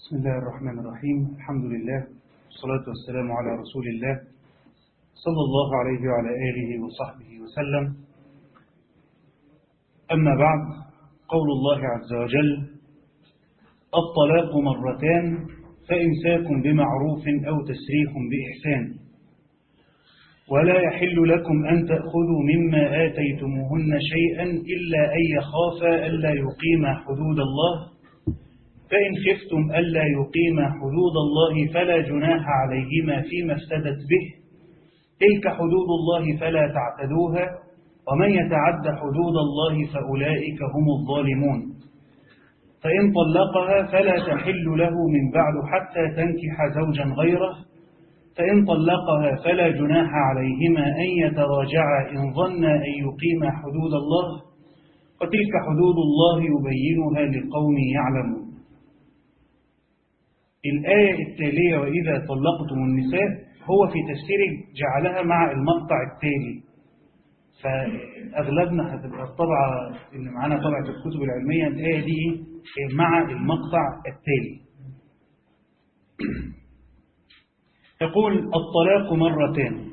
بسم الله الرحمن الرحيم الحمد لله والصلاة والسلام على رسول الله صلى الله عليه وعلى آله وصحبه وسلم أما بعد قول الله عز وجل الطلاق مرتان فإمساك بمعروف أو تسريح بإحسان ولا يحل لكم أن تأخذوا مما آتيتموهن شيئا إلا أن يخافا ألا يقيما حدود الله فإن خفتم ألا يقيما حدود الله فلا جناح عليهما فيما افتدت به تلك حدود الله فلا تعتدوها ومن يتعد حدود الله فأولئك هم الظالمون فإن طلقها فلا تحل له من بعد حتى تنكح زوجا غيره فإن طلقها فلا جناح عليهما أن يتراجعا إن ظنا أن يقيما حدود الله وتلك حدود الله يبينها لقوم يعلمون الآية التالية وإذا طلقتم النساء هو في تفسيره جعلها مع المقطع التالي فأغلبنا هتبقى الطبعة اللي معانا طبعة الكتب العلمية الآية دي مع المقطع التالي يقول الطلاق مرتين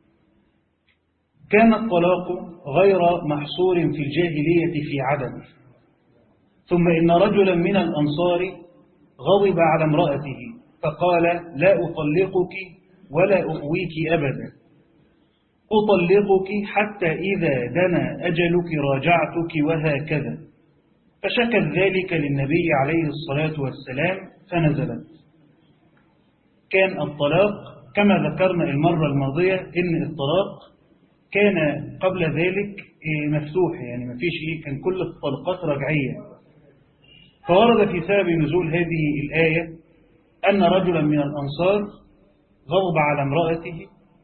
كان الطلاق غير محصور في الجاهلية في عدمه ثم إن رجلا من الأنصار غضب على امرأته فقال لا أطلقك ولا أؤويك أبدا أطلقك حتى إذا دنا أجلك راجعتك وهكذا فشكت ذلك للنبي عليه الصلاة والسلام فنزلت كان الطلاق كما ذكرنا المرة الماضية إن الطلاق كان قبل ذلك مفتوح يعني ما فيش إيه كان كل الطلقات رجعية فورد في سبب نزول هذه الآية أن رجلا من الأنصار غضب على امرأته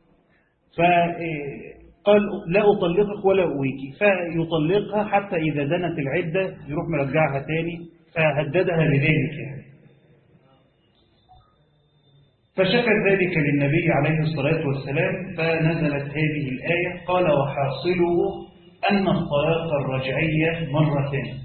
فقال لا أطلقك ولا أويك فيطلقها حتى إذا دنت العدة يروح مرجعها تاني فهددها بذلك يعني فشكت ذلك للنبي عليه الصلاة والسلام فنزلت هذه الآية قال وحاصله أن الطلاق الرجعية مرتين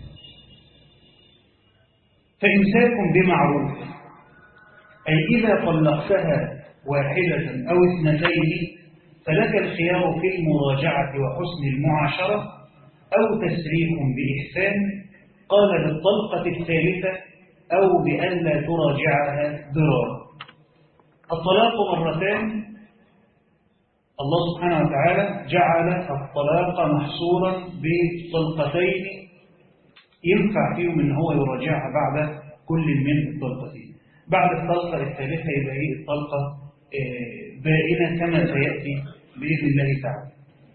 فإمساك بمعروف أي إذا طلقتها واحدة أو اثنتين فلك الخيار في المراجعة وحسن المعاشرة أو تسريح بإحسان قال بالطلقة الثالثة أو بأن لا تراجعها ضرار الطلاق مرتان الله سبحانه وتعالى جعل الطلاق محصورا بطلقتين ينفع فيهم ان هو يراجعها بعد كل من الطلقتين بعد الطلقة الثالثة يبقى هي الطلقة بائنة كما سيأتي بإذن الله تعالى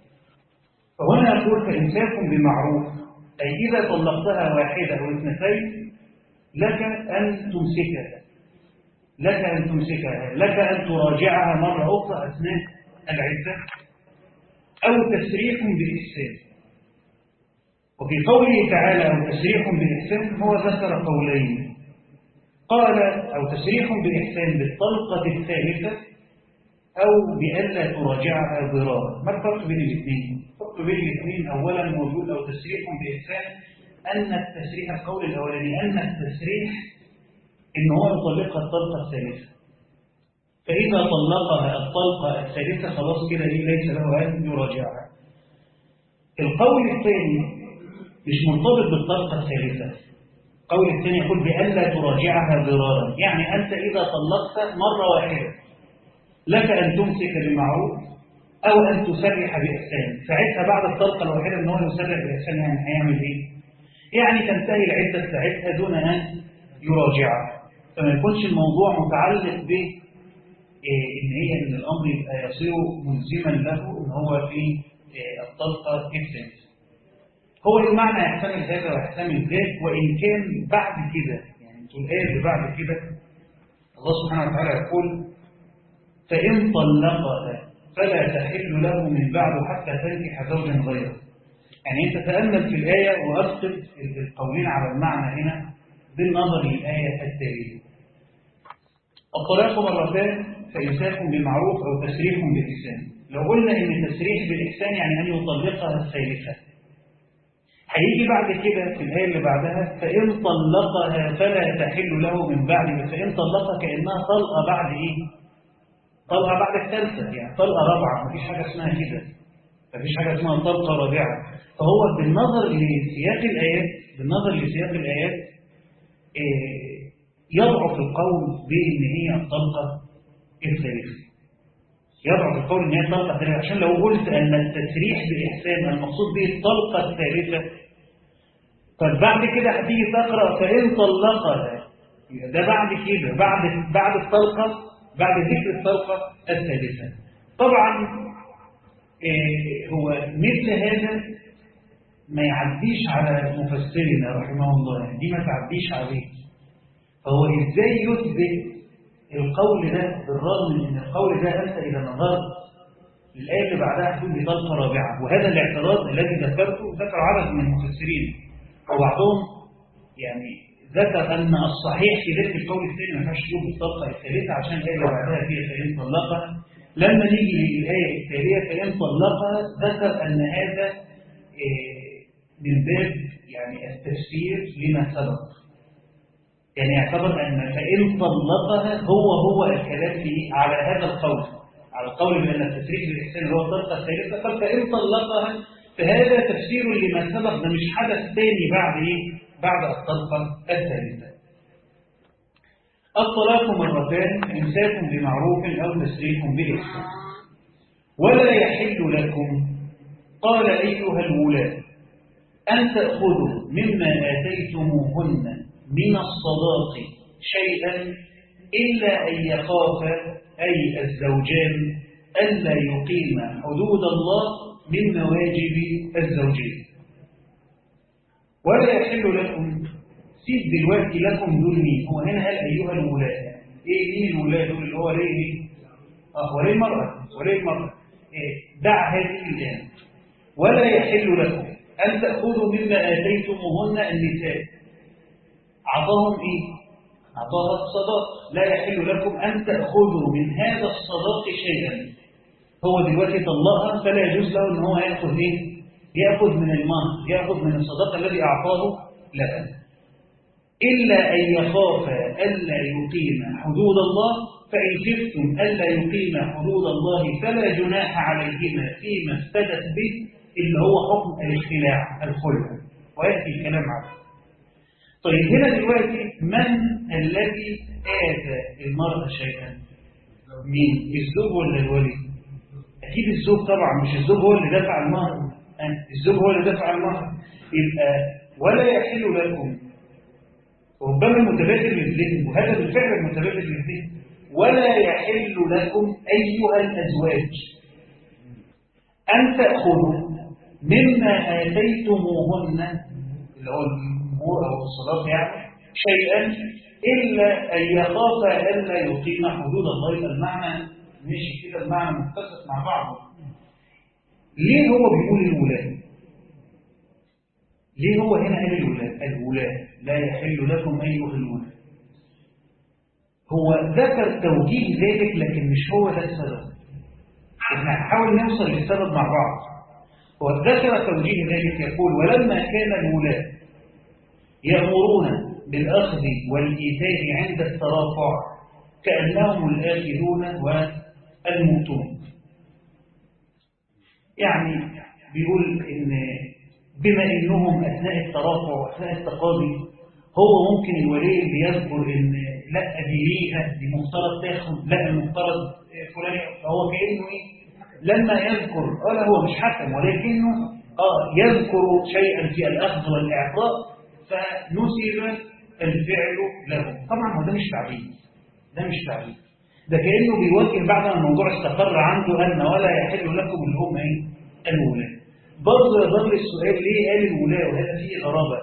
فهنا يقول فإمساك بمعروف أي إذا طلقتها واحدة أو اثنتين لك أن تمسكها لك أن تمسكها لك أن تراجعها مرة أخرى أثناء العدة أو تسريح بإحسان وفي قوله تعالى أو تسريح بإحسان هو ذكر قولين قال أو تسريح بإحسان بالطلقة الثالثة أو بألا تراجعها ضرارا ما الفرق بين الاثنين؟ الفرق بين الاثنين أولا موجود أو تسريح بإحسان أن التسريح القول الأولاني أن التسريح إن هو يطلقها الطلقة الثالثة فإذا طلقها الطلقة الثالثة خلاص كده ليس له أن يراجعها القول الثاني مش مرتبط بالطلقة الثالثة قول الثاني يقول بألا تراجعها ضرارا يعني أنت إذا طلقت مرة واحدة لك أن تمسك بمعروف أو أن تسرح بإحسان ساعتها بعد الطلقة الواحدة أن هو يسرح بإحسان يعني هيعمل إيه؟ يعني تنتهي العدة ساعتها دون أن يراجعها فما يكونش الموضوع متعلق ب إن هي إن الأمر يبقى يصير ملزما له إن هو في الطلقة الثالثة هو المعنى يحتمل هذا ويحتمل ذاك وإن كان بعد كده يعني الآية بعد كده الله سبحانه وتعالى يقول فإن طلقها فلا تحل له من بعد حتى تنكح زوجا غيره يعني أنت تأمل في الآية وأسقط القولين على المعنى هنا بالنظر للآية التالية الطلاق مرتان فإمساك بمعروف أو تسريح بإحسان لو قلنا إن تسريح بالإحسان يعني أن يطلقها الثالثة هيجي بعد كده في الآية اللي بعدها فإن طلقها فلا تحل له من بعد فإن طلقها كأنها طلقة بعد إيه؟ طلقة بعد الثالثة يعني طلقة رابعة مفيش حاجة اسمها كده مفيش حاجة اسمها طلقة رابعة فهو بالنظر لسياق الآيات بالنظر لسياق الآيات إيه يضعف القول بأن هي الطلقة الثالثة يضعف القول ان هي الطلقه الثالثه عشان لو قلت ان التسريح باحسان المقصود به الطلقه الثالثه طب بعد كده هتيجي تقرا فان طلقها ده بعد كده بعد بعد الطلقه بعد ذكر الطلقه الثالثه طبعا إيه هو مثل هذا ما يعديش على مفسرنا رحمه الله دي ما تعديش عليه فهو ازاي يثبت القول ده بالرغم من ان القول ده انت اذا نظرت الايه اللي بعدها هتكون بطلقه رابعه وهذا الاعتراض الذي ذكرته ذكر عدد من المفسرين وبعضهم يعني ذكر ان الصحيح في ذلك القول الثاني ما ينفعش تجيب الطلقه الثالثه عشان الايه اللي بعدها فيها فان طلقها لما نيجي للايه التاليه فان طلقها ذكر ان هذا من باب يعني التفسير لما سبق يعني يعتبر أن فإن طلقها هو هو الكلام فيه على هذا القول على القول بأن التسريح بالإحسان هو الطلقة الثالثة قال فإن طلقها فهذا تفسير لما سبق ده مش حدث ثاني بعد إيه؟ بعد الطلقة الثالثة الطلاق مرتان إمساك بمعروف أو تسريح بإحسان ولا يحل لكم قال أيها الولاة أن تأخذوا مما آتيتموهن من الصداق شيئا إلا أن يخاف أي الزوجان ألا يقيم حدود الله من مواجب الزوجين ولا يحل لكم سيد دلوقتي لكم دول مين هو هنا قال أيها الولاة إيه مين الولاة دول اللي هو ليه آه وليه المرأة وليه المرأة إيه دع هذه الآن ولا يحل لكم أن تأخذوا مما آتيتموهن النساء أعطاهم إيه؟ أعطاها الصداق لا يحل لكم أن تأخذوا من هذا الصداق شيئا هو دلوقتي طلقها فلا يجوز له أن هو يأخذ إيه؟ يأخذ من المهر يأخذ من الصداق الذي أعطاه لها إلا أن يخاف ألا يقيم حدود الله فإن خفتم ألا يقيم حدود الله فلا جناح عليهما فيما افتدت به اللي هو حكم الاختلاع الخلع ويأتي الكلام عنه طيب هنا دلوقتي من الذي آتى المرأة شيئا مين الزوج ولا الولي أكيد الزوج طبعا مش الزوج هو اللي دفع المهر الزوج هو اللي دفع المهر يبقى ولا يحل لكم ربما المتبادل للذهن وهذا بالفعل المتبادل للذهن ولا يحل لكم أيها الأزواج أن تأخذوا مما آتيتموهن اللي هو الأمور أو الصلاة يعني شيئا إلا أن يخاف ألا يقيم حدود الله يبقى المعنى مش كده المعنى متفق مع بعضه ليه هو بيقول الولاة ليه هو هنا قال الولاة الولاة لا يحل لكم أيها الولاة هو ذكر توجيه ذلك لكن مش هو ده السبب احنا هنحاول نوصل للسبب مع بعض هو ذكر توجيه ذلك يقول ولما كان الولاة يأمرون بالأخذ والإيتاء عند الترافع كأنهم الآخذون والموتون يعني بيقول إن بما إنهم أثناء الترافع وأثناء التقاضي هو ممكن الولي اللي يذكر إن لا دي ليها دي مفترض تاخد لا المفترض فلان فهو كأنه إيه لما يذكر قال هو مش حكم ولكنه آه يذكر شيئا في الأخذ والإعطاء فنسب الفعل له طبعا هو ده مش تعبير ده مش تعبير ده كأنه بيوجه بعد ما الموضوع استقر عنده أن ولا يحل لكم اللي هم إيه الولاة برضه يظل السؤال ليه قال الولاة وهذا فيه غرابة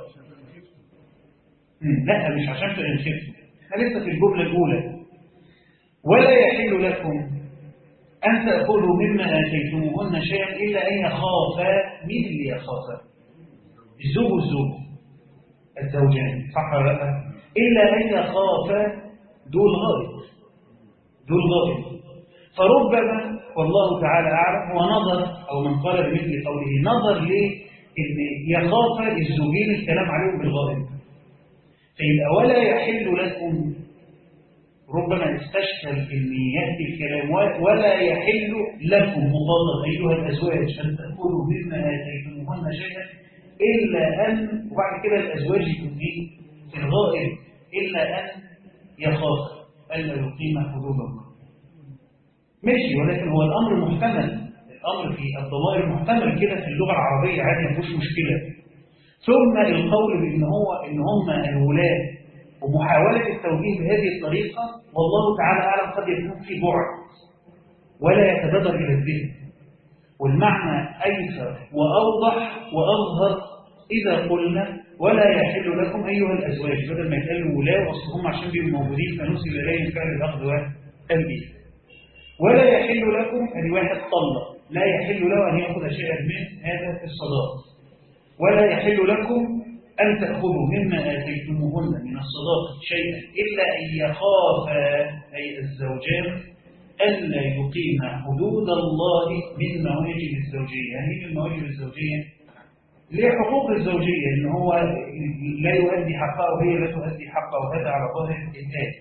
لا مش عشان فإن خفتوا احنا لسه في الجملة الأولى ولا يحل لكم أن تأخذوا مما آتيتموهن شيئا إلا أن يخافا مين اللي يخافا الزوج والزوج الزوجان صح ولا لا إلا أن يخافا دول غائب دول غائب فربما والله تعالى أعلم هو نظر أو من قال بمثل قوله نظر ليه إن يخاف الزوجين الكلام عليهم بالغائب فيبقى ولا يحل لكم ربما استشكل ان ياتي الكلام ولا يحل لكم مطلق ايها الازواج ان تاكلوا مما اتيتموهن شيئا الا ان وبعد كده الازواج يكون ايه في الغائب الا ان يخاف الا يقيم حدود الله ماشي ولكن هو الامر محتمل الامر في الضمائر محتمل كده في اللغه العربيه عادي ما فيهوش مشكله ثم القول بان هو ان هم الولاد ومحاولة التوجيه بهذه الطريقة والله تعالى أعلم قد يكون في بعد ولا يتبادر إلى الذهن والمعنى أيسر وأوضح وأظهر إذا قلنا ولا يحل لكم أيها الأزواج بدل ما يتقالوا ولا وأصل هم عشان بيبقوا موجودين فنسب إليهم فعل الأخذ والتنبيه ولا يحل لكم أن واحد طلق لا يحل له أن يأخذ شيئا من هذا الصداق ولا يحل لكم أن تأخذوا مما آتيتموهن من الصداق شيئا إلا أن يخافا أي الزوجان ألا يقيم حدود الله من مواجب الزوجية يعني من مواجب الزوجية ليه حقوق الزوجية إن هو لا يؤدي حقه وهي لا تؤدي حقه وهذا على ظاهر الآية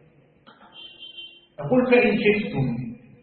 أقول فإن شفتم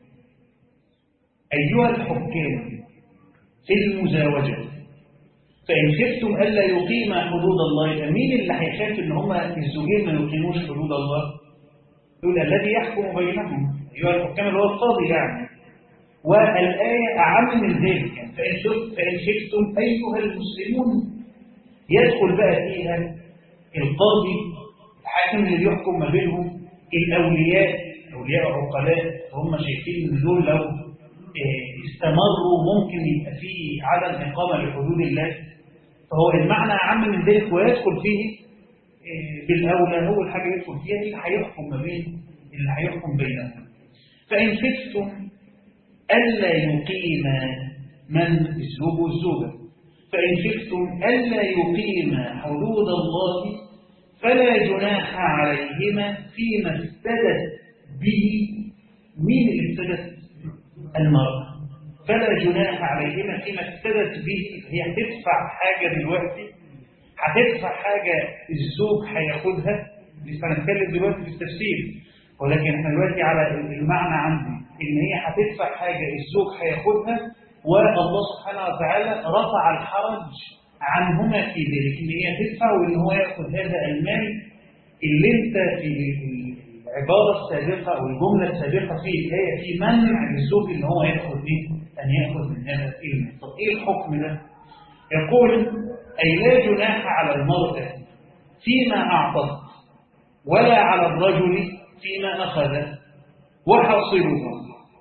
أيها الحكام في المزاوجة فإن خفتم ألا يقيم حدود الله مين اللي هيخاف إن هما الزوجين ما يقيموش حدود الله؟ يقول الذي يحكم بينهم أيها الحكام اللي هو القاضي يعني والآية أعم من ذلك فإن شفت فإن خفتم أيها المسلمون يدخل بقى فيها القاضي الحاكم اللي يحكم ما بينهم الأولياء أولياء عقلاء هم شايفين إن دول لو استمروا ممكن يبقى فيه عدم إقامة لحدود الله فهو المعنى أعم من ذلك ويدخل فيه بالأولى أول حاجة يدخل فيها اللي هيحكم ما بين اللي هيحكم بينهم فإن خفتم ألا يقيم من الزوج والزوجة فإن خفتم ألا يقيم حدود الله فلا جناح عليهما فيما افتدت به مين اللي افتدت المرأة فلا جناح عليهما فيما افتدت به هي هتدفع حاجة دلوقتي هتدفع حاجة الزوج هياخدها لسه هنتكلم دلوقتي في التفسير ولكن احنا دلوقتي على المعنى عندي ان هي هتدفع حاجة الزوج هياخدها والله سبحانه وتعالى رفع الحرج عنهما في ذلك ان هي تدفع وان هو ياخذ هذا المال اللي انت في العبارة السابقة أو الجملة السابقة في الآية في منع للزوج ان هو ياخذ ايه؟ أن يأخذ من هذا المال طب إيه الحكم ده؟ يقول أي لا جناح على المرأة فيما أعطت ولا على الرجل فيما أخذ وحاصله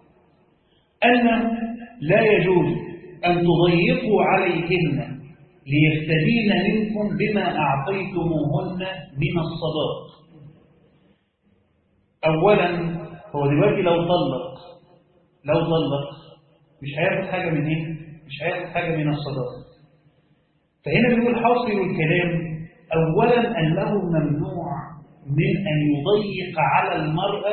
أن لا يجوز أن تضيقوا عليهن ليفتدين منكم بما أعطيتموهن من الصداق أولا هو دلوقتي لو طلق لو طلق مش هياخد حاجة من هنا مش هياخد حاجة من الصداق فهنا بيقول حاصل الكلام أولا أنه ممنوع من أن يضيق على المرأة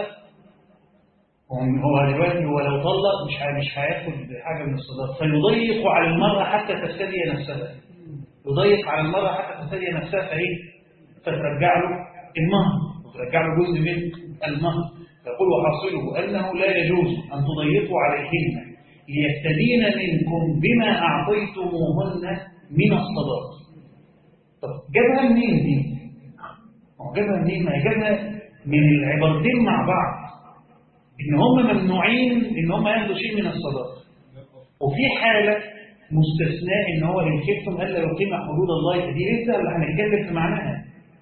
هو دلوقتي هو لو طلق مش مش هياخد حاجة من الصداق فيضيق على المرأة حتى تستدي نفسها يضيق على المرأة حتى تستدي نفسها فإيه فترجع له المهر وترجع له جزء من المهر يقول وحاصله أنه لا يجوز أن تضيقوا عليهن ليستدين منكم بما أعطيتموهن من الصداق طب جابها منين دي؟ هو جابها منين؟ ما هي جابها من العبارتين مع بعض إن هم ممنوعين إن هم ياخدوا شيء من الصداق وفي حالة مستثناء إن هو إن خفتم ألا يقيم حدود الله دي لسه اللي هنتكلم في معناها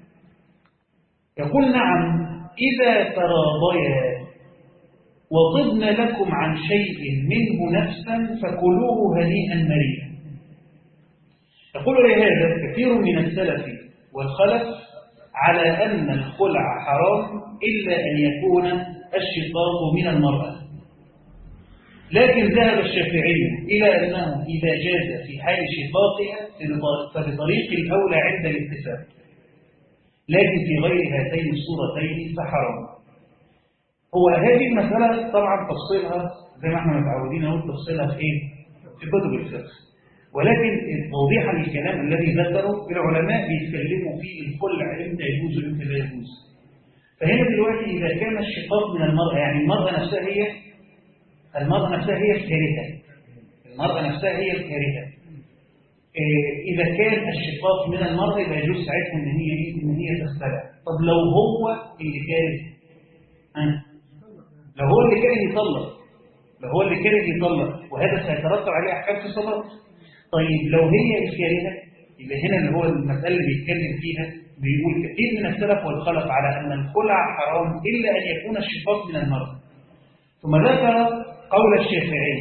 يقول نعم إذا تراضيا وطبن لكم عن شيء منه نفسا فكلوه هنيئا مريئا يقول لهذا كثير من السلف والخلف على أن الخلع حرام إلا أن يكون الشقاق من المرأة لكن ذهب الشافعي إلى أنه إذا جاز في حال شقاقها فبطريق الأولى عند الاتفاق لكن في غير هاتين الصورتين فحرام هو هذه المسألة طبعا تفصيلها زي ما احنا متعودين نقول تفصيلها في ايه؟ في كتب الفقه ولكن توضيحا للكلام الذي ذكره العلماء بيتكلموا فيه الخلع امتى يجوز وامتى لا يجوز فهنا دلوقتي إذا كان الشقاق من المرأة يعني المرأة نفسها هي المرأة نفسها هي الكارهة المرأة نفسها هي الكارهة إيه إذا كان الشقاق من المرأة يبقى يجوز ساعتها إن هي إيه؟ إن هي تختلع طب لو هو اللي كاره ها؟ لو هو اللي كاره يطلق لو هو اللي كاره يطلق وهذا سيترتب عليه أحكام في الصلاة طيب لو هي الكارهة يبقى هنا اللي هو المسألة اللي بيتكلم فيها بيقول كثير من السلف والخلف على أن الخلع حرام إلا أن يكون الشقاق من المرأة ثم ذكر قول الشافعي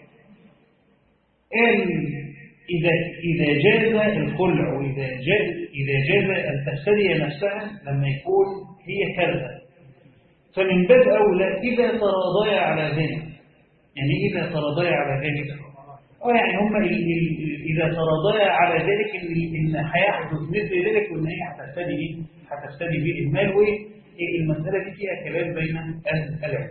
قال إذا إذا جاز الخلع وإذا جاز إذا جاز أن تفتدي نفسها لما يكون هي كارهة فمن باب أولى إذا تراضيا على ذلك يعني إذا تراضيا على ذلك اه يعني هم إذا تراضيا على ذلك إن إن هيحدث مثل ذلك وإن هي هتفتدي إيه؟ هتفتدي به المال والمسألة دي فيها كلام بين أهل العلم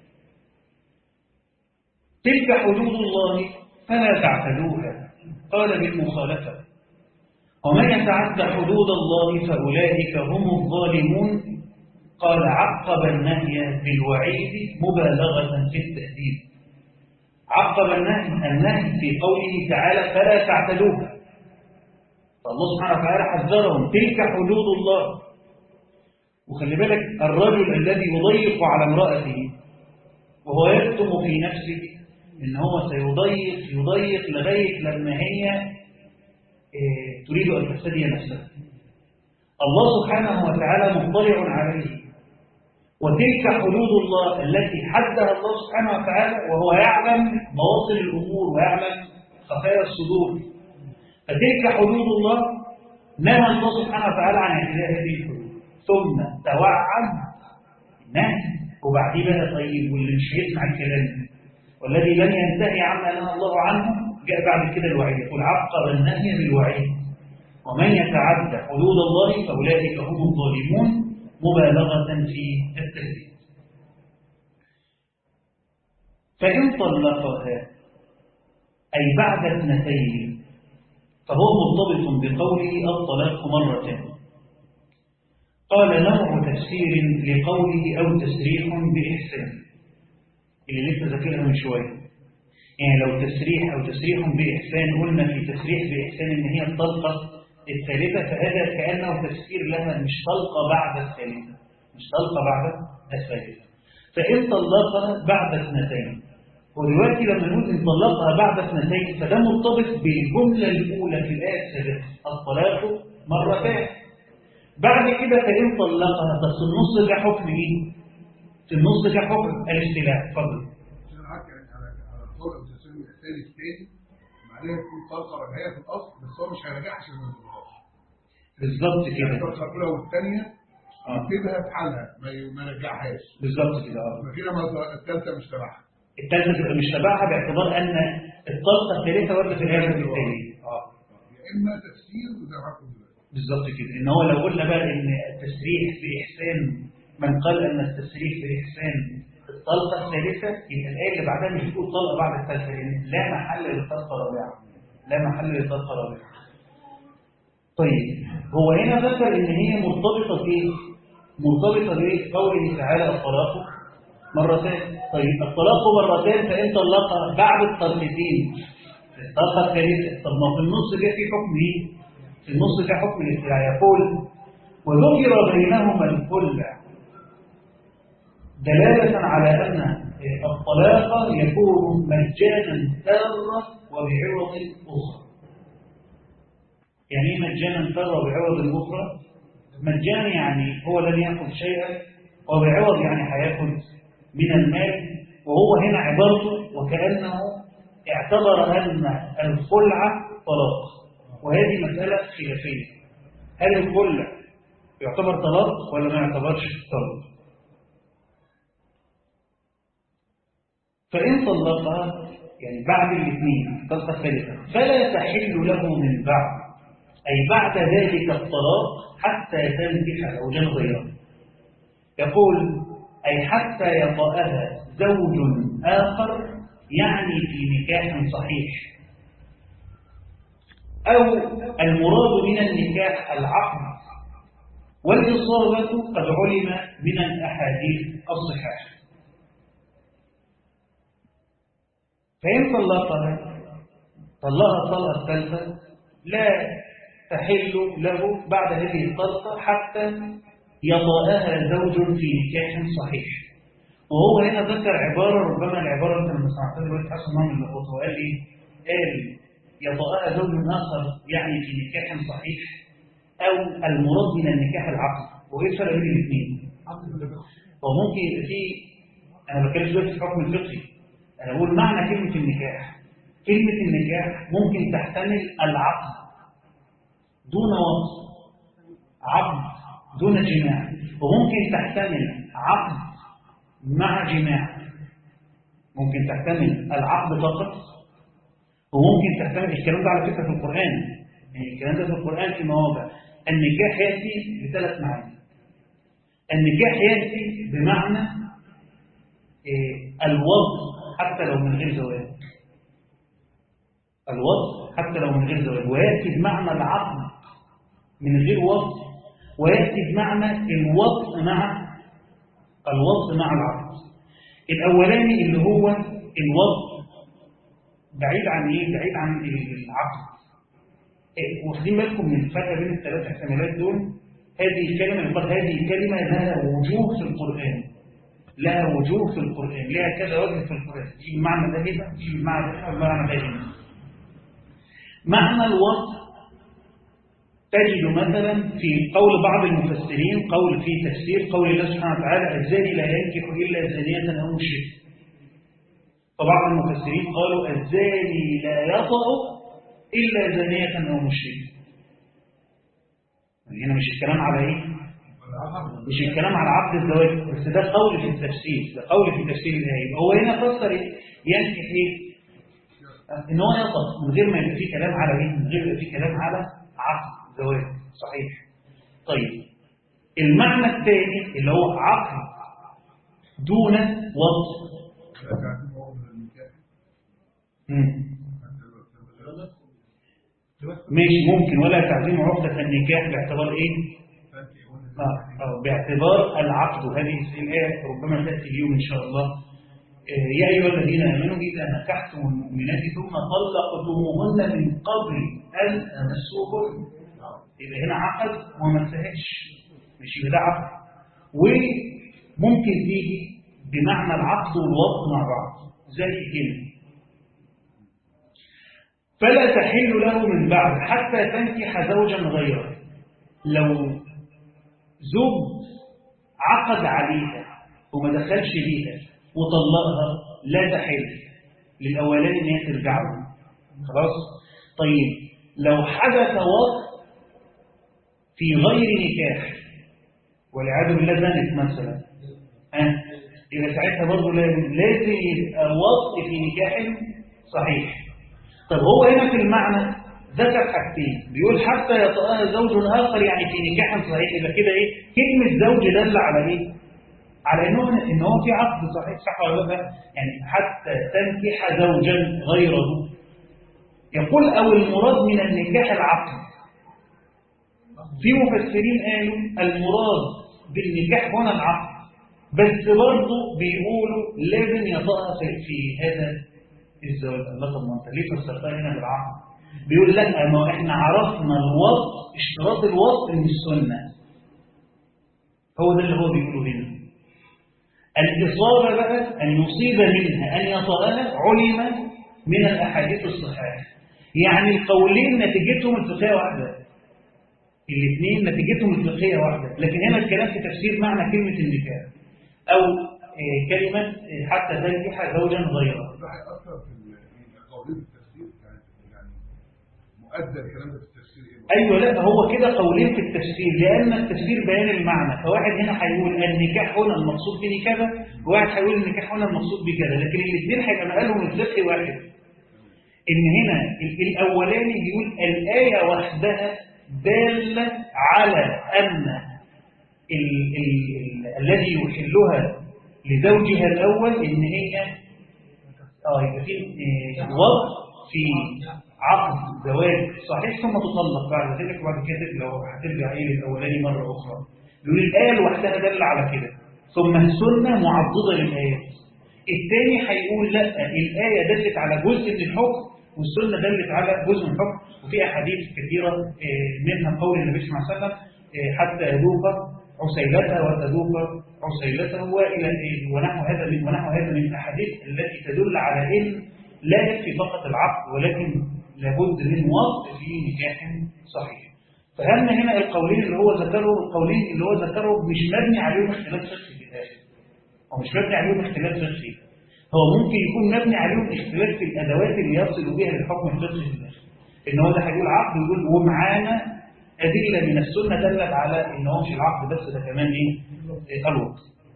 تلك حدود الله فلا تعتدوها قال بالمخالفة ومن يتعدى حدود الله فأولئك هم الظالمون قال عقب النهي بالوعيد مبالغة في التهديد عقب النهي النهي في قوله تعالى فلا تعتدوها فالله سبحانه وتعالى حذرهم تلك حدود الله وخلي بالك الرجل الذي يضيق على امرأته وهو يكتم في نفسه ان هو سيضيق يضيق لغاية لما هي إيه تريد أن تفتدي نفسها الله سبحانه وتعالى مطلع عليه وتلك حدود الله التي حدها الله سبحانه وتعالى وهو يعلم مواصل الأمور ويعلم خفايا الصدور فتلك حدود الله نهى الله سبحانه وتعالى عن اعتداء هذه الحدود ثم توعد نهي وبعدين بقى طيب واللي مش هيسمع الكلام والذي لن ينتهي عما نهى الله عنه جاء بعد كده الوعيد يقول عقب النهي بالوعيد ومن يتعدى حدود الله فاولئك هم الظالمون مبالغه في التهديد فان طلقها اي بعد اثنتين فهو مرتبط بقوله الطلاق مرتين قال نوع تفسير لقوله او تسريح باحسان اللي لسه ذاكرها من شويه يعني لو تسريح او تسريح باحسان قلنا في تسريح باحسان ان هي الطلقه الثالثه فهذا كانه تفسير لها مش طلقه بعد الثالثه مش طلقه بعد الثالثه فان طلقها بعد اثنتين ودلوقتي لما نقول ان طلقها بعد اثنتين فده مرتبط بالجمله الاولى في الايه السابقه الطلاق مرتين بعد كده فان طلقها بس النص ده حكم ايه؟ في النص ده حكم الاستيلاء اتفضل الثاني الثاني معناها تكون طلقه رجعيه في الاصل بس هو مش هيرجعها عشان ما يضربهاش بالظبط يعني كده الطلقه الاولى والثانيه آه. يسيبها في حالها ما ي- ما يرجعهاش بالظبط كده اه ما كده ما الثالثه مش تبعها الثالثه تبقى مش تبعها باعتبار ان الطلقه الثالثه ورده في الايه الثانيه اه يا اما تفسير وده معاكم دلوقتي بالظبط كده ان هو لو قلنا بقى ان التسريح باحسان من قال ان التسريح باحسان الطلقه الثالثه يبقى الايه اللي بعدها مش بتقول طلقه بعد الثالثه لان لا محل للطلقه الرابعه لا محل للطلقه الرابعه طيب هو هنا ذكر ان هي مرتبطه بايه مرتبطه بايه قوله تعالى الطلاق مرتين طيب الطلاق مرتين فان طلقها بعد الطلقتين الطلقه الثالثه طب ما في النص ده في حكم ايه في النص ده حكم الاستيلاء يقول وذكر بينهما الخلع دلالة على أن الطلاق يكون مجانا تارة وبعوض أخرى يعني ايه مجانا تارة وبعوض أخرى مجانا يعني هو لن يأخذ شيئا وبعوض يعني هياخذ من المال وهو هنا عبارته وكأنه اعتبر أن الخلع طلاق وهذه مسألة خلافية هل الخلع يعتبر طلاق ولا ما يعتبرش طلاق فإن طلقها يعني بعد الاثنين الطلقة الثالثة فلا تحل له من بعد أي بعد ذلك الطلاق حتى تنكح زوجا غيره يقول أي حتى يطأها زوج آخر يعني في نكاح صحيح أو المراد من النكاح العقد والإصابة قد علم من الأحاديث الصحاح فإن طلقها طلقها الطلقة الثالثة لا تحل له بعد هذه الطلقة حتى يطأها زوج في نكاح صحيح وهو هنا ذكر عبارة ربما العبارة أنت لما سمعتها دلوقتي حسن الله من الخطوة قال إيه؟ قال يطأها زوج آخر يعني في نكاح صحيح أو المراد من النكاح العقد وإيه الفرق بين الاثنين؟ وممكن يبقى في أنا بتكلم دلوقتي في الحكم الفقهي أنا بقول معنى كلمة النكاح كلمة النكاح ممكن تحتمل العقد دون وصف عقد دون جماع وممكن تحتمل عقد مع جماع ممكن تحتمل العقد فقط وممكن تحتمل الكلام ده على فكرة في القرآن يعني الكلام ده في القرآن في مواضع النكاح يأتي بثلاث معاني النكاح يأتي بمعنى إيه الوضع حتى لو من غير زواج الوضع حتى لو من غير زواج ويأتي بمعنى العقد من غير وضع ويأتي بمعنى الوضع مع الوضع مع العقد الأولاني اللي هو الوضع بعيد عن ايه بعيد عن العقد إيه؟ واخدين بالكم من الفرق بين الثلاث احتمالات دول هذه الكلمة يقال هذه الكلمة لها وجوه في القرآن لها وجوه في القرآن لها كذا وجه في القرآن تيجي بمعنى ده هنا تيجي بمعنى ده هنا بمعنى ده هنا معنى الوضع تجد مثلا في قول بعض المفسرين قول في تفسير قول الله سبحانه وتعالى الزاني لا ينكح إلا زانية أو مشرك فبعض المفسرين قالوا الزاني لا يطأ إلا زانية أو مشرك هنا مش الكلام على إيه؟ مش الكلام على عقد الزواج بس ده قول في التفسير ده قول في تفسير الآية هو هنا فسر إيه؟ ينكح إيه؟ إن هو يطأ من غير ما يبقى فيه كلام على إيه؟ من غير ما يبقى فيه كلام على عقد زواج صحيح طيب المعنى الثاني اللي هو عقد دون وضع مش ممكن ولا تعزيم عقدة النكاح باعتبار ايه آه. آه. باعتبار العقد هذه الآية ربما تأتي اليوم إن شاء الله آه. يا أيها الذين آمنوا إذا نكحتم المؤمنات ثم طلقتموهن من قبل أن تمسوهن يبقى هنا عقد وما انتهاش مش يبقى ده عقد وممكن تيجي بمعنى العقد والوضع مع بعض زي هنا فلا تحل له من بعد حتى تنكح زوجا غيره لو زوج عقد عليها وما دخلش بيها وطلقها لا تحل للأولاني ان هي ترجع له خلاص طيب لو حدث وقت في غير نكاح والعياذ بالله زنت مثلا ها يبقى ساعتها برضه لازم يبقى وقت في نكاح صحيح طب هو هنا في المعنى ذكر حاجتين بيقول حتى يطأها زوج آخر يعني في نكاح صحيح يبقى كده ايه كلمة زوج دل على ايه على انه ان هو في عقد صحيح صح ولا لا يعني حتى تنكح زوجا غيره يقول او المراد من النكاح العقد في مفسرين قالوا المراد بالنكاح هنا العقد بس برضه بيقولوا لازم يطأها في هذا الزواج الله طب ما انت ليه فسرتها هنا بالعقد بيقول لا ما احنا عرفنا الوصف اشتراط الوصف من السنه هو ده اللي هو بيقوله هنا الإصابة بقى أن يصيب منها أن يطأها علم من الأحاديث الصحيحة يعني القولين نتيجتهم الفقهية واحدة الاثنين نتيجتهم الفقهية واحدة لكن هنا الكلام في تفسير معنى كلمة النكاح أو إيه كلمة إيه حتى تنكح زوجا غيره ده هيأثر في قوانين التفسير يعني مؤدى الكلام ده في التفسير ايه؟ أيوة لا هو كده قولين في التفسير لأن التفسير بيان المعنى فواحد هنا هيقول النكاح هنا المقصود به كذا وواحد هيقول النكاح هنا المقصود بكذا لكن الاثنين هيبقى مقالهم الفقهي واحد إن هنا الأولاني بيقول الآية وحدها دالة على أن ال ال ال الذي يحلها لزوجها الأول إن هي آه يبقى في وضع في عقد زواج صحيح ثم تطلق بعد ذلك وبعد كده لو هترجع ايه للاولاني مره اخرى يقول الايه لوحدها دل على كده ثم السنه معضده للايات الثاني هيقول لا الايه دلت على جزء من الحكم والسنه دلت على جزء من الحكم وفي احاديث كثيره آه، منها قول النبي صلى الله عليه وسلم آه، حتى يذوق عسيلته وتذوق عسيلته والى آه، ونحو هذا من ونحو هذا من الاحاديث التي تدل على ان لا يكفي فقط العقد ولكن لابد من وقت في نكاح صحيح فهم هنا القولين اللي هو ذكره القولين اللي هو ذكره مش مبني عليهم اختلاف فقهي في الاخر هو مش مبني عليهم اختلاف فقهي هو ممكن يكون مبني عليهم اختلاف في الادوات اللي يصل بها للحكم الفقهي في الاخر ان هو ده هيقول عقد ويقول ومعانا ادله من السنه دلت على ان هو مش العقد بس ده كمان ايه إيه، الوقت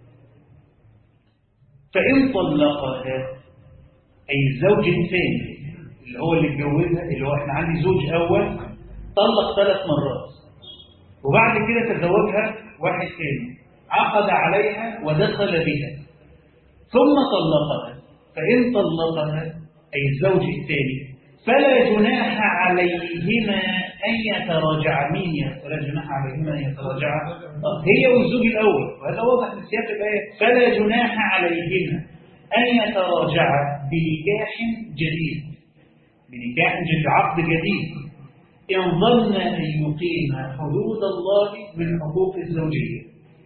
فان طلقها أي الزوج الثاني اللي هو اللي اتجوزها اللي هو احنا عندي زوج أول طلق ثلاث مرات وبعد كده تزوجها واحد ثاني عقد عليها ودخل بها ثم طلقها فإن طلقها أي الزوج الثاني فلا جناح عليهما أن يتراجعا مين يا- فلا جناح عليهما أن يتراجعا آه، هي والزوج الأول وهذا واضح من سياق الآية فلا جناح عليهما أن يتراجعا بنكاح جديد بنكاح جديد عقد جديد إن ظن أن يقيم حدود الله من حقوق الزوجية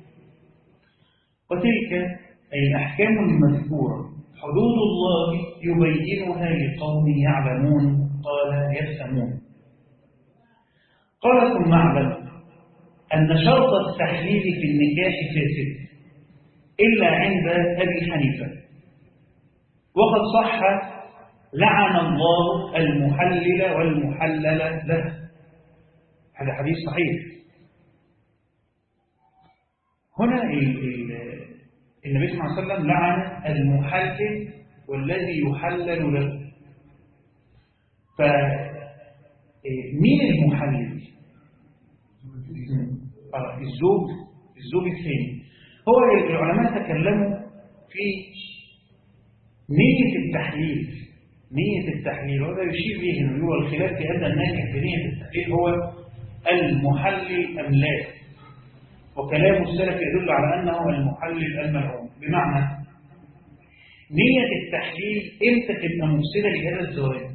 وتلك أي الأحكام المذكورة حدود الله يبينها لقوم يعلمون قال يفهمون قال ثم اعلم أن شرط التحليل في النكاح فاسد إلا عند أبي حنيفة وقد صح لعن الله المحلل والمحلل له هذا حديث صحيح هنا ال- ال- النبي صلى الله عليه وسلم لعن المحلل والذي يحلل له فمين المحلل آه، الزوج الزوج الثاني هو العلماء تكلموا في نية التحليل نية التحليل وهذا يشير به انه هو الخلاف في أن الناجح بنية التحليل هو المحلل أم لا وكلام السلف يدل على أنه المحلل الملعون بمعنى نية التحليل امتى تبقى مفسدة لهذا الزواج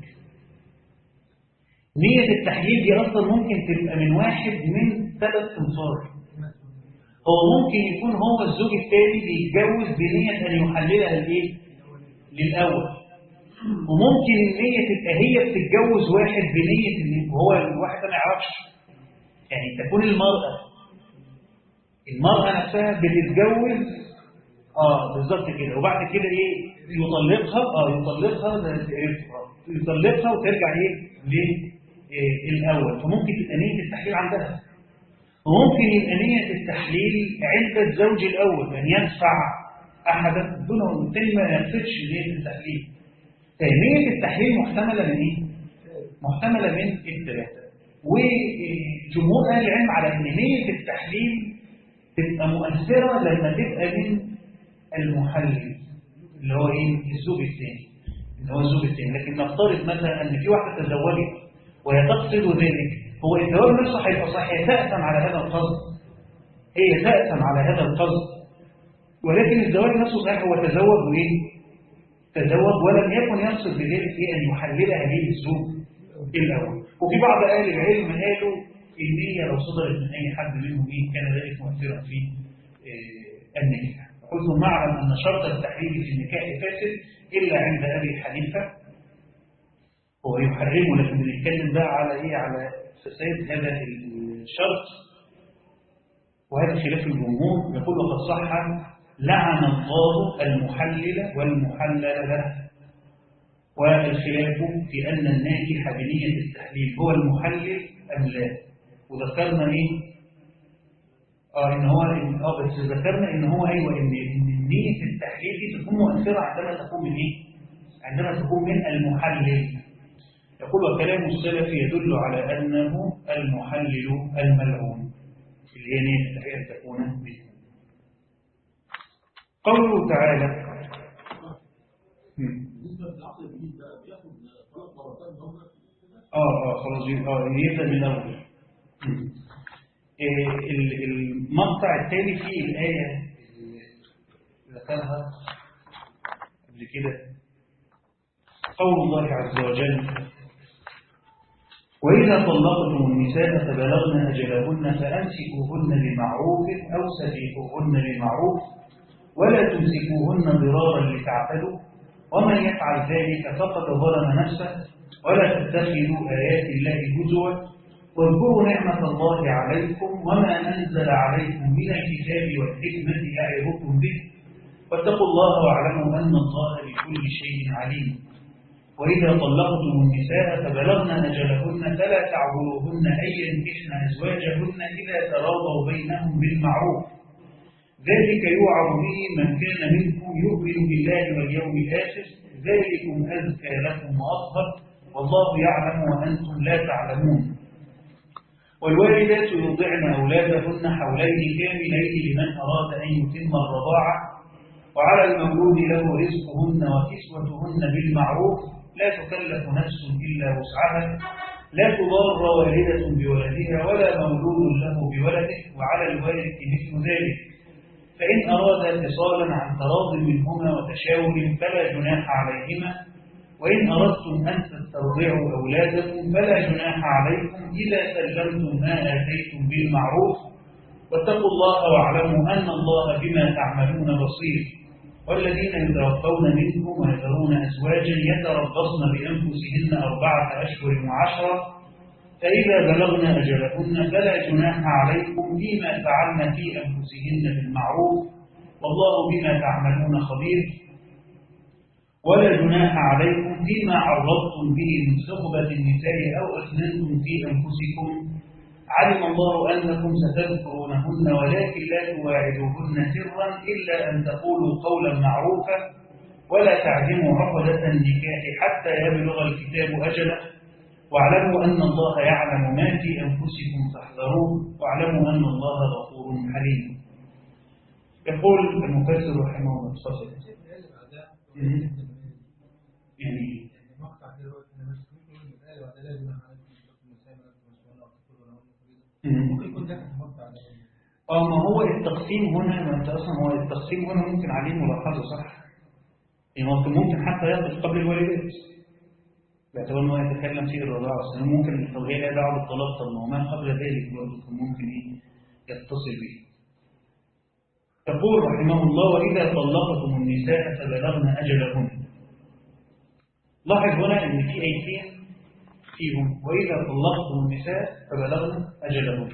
نية التحليل دي أصلا ممكن تبقى من واحد من ثلاث انصار هو ممكن يكون هو الزوج الثاني بيتجوز بنية أن يحللها لإيه؟ للأول وممكن النية تبقى هي بتتجوز واحد بنية إن هو الواحد ده ما يعرفش يعني تكون المرأة المرأة نفسها بتتجوز اه بالظبط كده وبعد كده ايه يطلقها اه يطلقها ده آه، يطلقها وترجع ايه للاول فممكن تبقى نية التحليل عندها وممكن يبقى نية التحليل عند الزوج الأول أن ينفع أحدا دونه الثاني ما يقصدش نية التحليل نية التحليل محتملة من إيه؟ محتملة من الثلاثة وجمهور أهل العلم على أن نية التحليل تبقى مؤثرة لما تبقى من المحلل اللي هو إيه؟ الزوج الثاني اللي هو الزوج الثاني لكن نفترض مثلا أن في واحدة تزوجت وهي تقصد ذلك هو الزواج نفسه هيبقى صحيح هي تأثم على هذا القصد هي تأثم على هذا القصد ولكن الزواج نفسه صحيح هو تزوج وإيه؟ تزوج ولم يكن يقصد بذلك في أن يحللها ليه الزوج الأول وفي بعض أهل العلم قالوا إن هي لو صدرت من أي حد منهم إيه كان ذلك مؤثرا في آه، النكاح قلت معلم أن شرط التحليل في النكاح فاسد إلا عند أبي حنيفة هو يحرمه لكن بنتكلم بقى على إيه على فساد هذا الشرط وهذا خلاف الجمهور يقول وقد صح لعن الله المحلل والمحلل له والخلاف في أن الناكح بنية التحليل هو المحلل أم لا وذكرنا إيه آه إن هو إن آه بس ذكرنا إن هو أيوة إن إن نية التحليل دي تكون مؤثرة عندما تكون من إيه عندما تكون من المحلل يقول وكلام السلف يدل على أنه المحلل الملعون اللي هي نية التحليل أن تكون منه قوله تعالى هم. بالنسبه للعقل الجديد ده بياخد ثلاث مرتين عمره اه اه خلاص يبقى- اه يبدأ من الأول مم. آه، ال- المقطع الثاني فيه الآية اللي ذكرها قبل كده قول الله عز وجل وإذا طلقتم النساء فبلغن أجلهن فأمسكوهن بمعروف أو سرحوهن بمعروف ولا تمسكوهن ضرارا لتعتدوا ومن يفعل ذلك فقد ظلم نفسه ولا تتخذوا آيات الله هزوا واذكروا نعمة الله عليكم وما أنزل عليكم من الكتاب والحكمة يعظكم به واتقوا الله واعلموا أن الله بكل شيء عليم وإذا طلقتم النساء فبلغن أجلهن فلا تعبدوهن أن ينكحن أزواجهن إذا تراضوا بينهم بالمعروف ذلك يوعظ به من كان منكم يؤمن بالله واليوم الآخر ذلكم أزكى لكم وأطهر والله يعلم وأنتم لا تعلمون والوالدات يرضعن أولادهن حولين كاملين لمن أراد أن يتم الرضاعة وعلى المولود له رزقهن وكسوتهن بالمعروف لا تكلف نفس إلا وسعها لا تضار والدة بولدها ولا مولود له بولده وعلى الوارث مثل ذلك فإن أراد اتصالا عن تراض منهما وتشاور فلا جناح عليهما وإن أردتم أن تسترضعوا أولادكم فلا جناح عليكم إذا سلمتم ما آتيتم بالمعروف واتقوا الله واعلموا أن الله بما تعملون بصير والذين يتوفون منكم ويذرون أزواجا يتربصن بأنفسهن أربعة أشهر وعشرة فإذا بلغن أجلهن فلا جناح عليكم فيما فعلن في أنفسهن بالمعروف والله بما تعملون خبير ولا جناح عليكم فيما عرضتم به من صحبة النساء أو أثننتم في أنفسكم علم الله أنكم ستذكرونهن ولكن لا تواعدوهن سرا إلا أن تقولوا قولا معروفا ولا تعزموا عقدة النكاح حتى يبلغ الكتاب أجله واعلموا أن الله يعلم ما في أنفسكم فاحذروه واعلموا أن الله غفور حليم يقول المفسر رحمه الله تفضل يعني ممكن يكون ده مقطع اه ما هو التقسيم هنا ما انت اصلا هو التقسيم هنا ممكن عليه ملاحظه صح يعني ممكن ممكن حتى يقف قبل الوالدات باعتبار ان هو يتكلم في الرضاعه بس إنه ممكن طب هي لها دعوه بالطلاق طب ما هو ما قبل ذلك برضه كان ممكن ايه يتصل به يقول رحمه الله واذا طلقتم النساء فبلغن اجلهن لاحظ هنا ان في ايتين فيهم واذا طلقتم النساء فبلغن اجلهن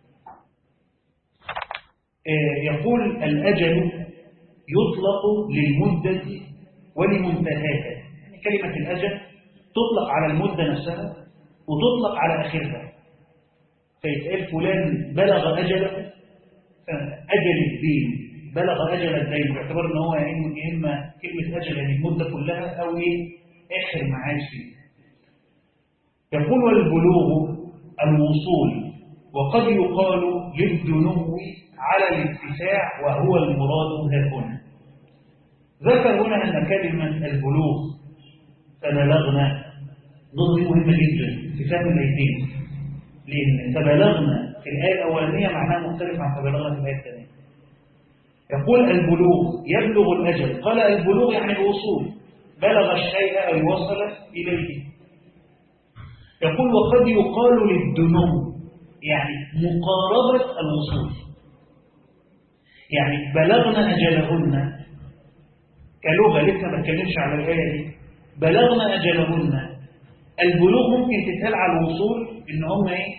يقول الأجل يطلق للمدة ولمنتهاها يعني كلمة الأجل تطلق على المدة نفسها وتطلق على آخرها فيتقال فلان بلغ أجله أجل الدين بلغ أجل الدين باعتبار أنه هو يعني إما كلمة أجل يعني المدة كلها أو إيه آخر معاش فيه يقول والبلوغ الوصول وقد يقال للدنو على الاتساع وهو المراد ها هنا ذكر هنا أن كلمة البلوغ تبلغنا نقطة مهمة جدا في فهم الآيتين لأن تبلغنا في الآية الأولانية معناها مختلف عن تبلغنا في الآية الثانية يقول البلوغ يبلغ الأجل قال البلوغ يعني الوصول بلغ الشيء أو وصل إليه يقول وقد يقال للدنو يعني مقاربة الوصول يعني بلغنا أجلهن كلغة لسه ما اتكلمش على الآية دي بلغنا أجلهن البلوغ ممكن تتقال على الوصول إن هم إيه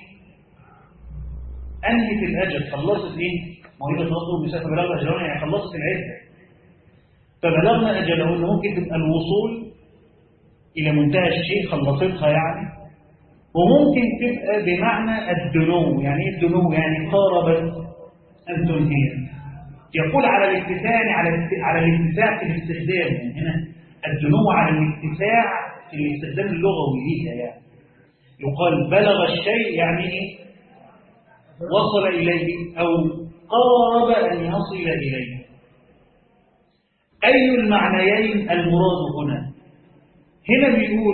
أنهت الأجل خلصت إيه موهبة نصر بسبب بلغنا أجلهن يعني خلصت العدة فبلغنا أجلهن ممكن تبقى الوصول إلى منتهى الشيء خلصتها يعني وممكن تبقى بمعنى الدنو يعني ايه الدنو يعني قاربت أن تنهي يقول على الاتساع يعني على على الاتساع في الاستخدام يعني هنا الدنو على الاتساع في الاستخدام اللغوي ليها يعني يقال بلغ الشيء يعني ايه وصل إليه أو قارب أن يصل إليه أي المعنيين المراد هنا هنا بيقول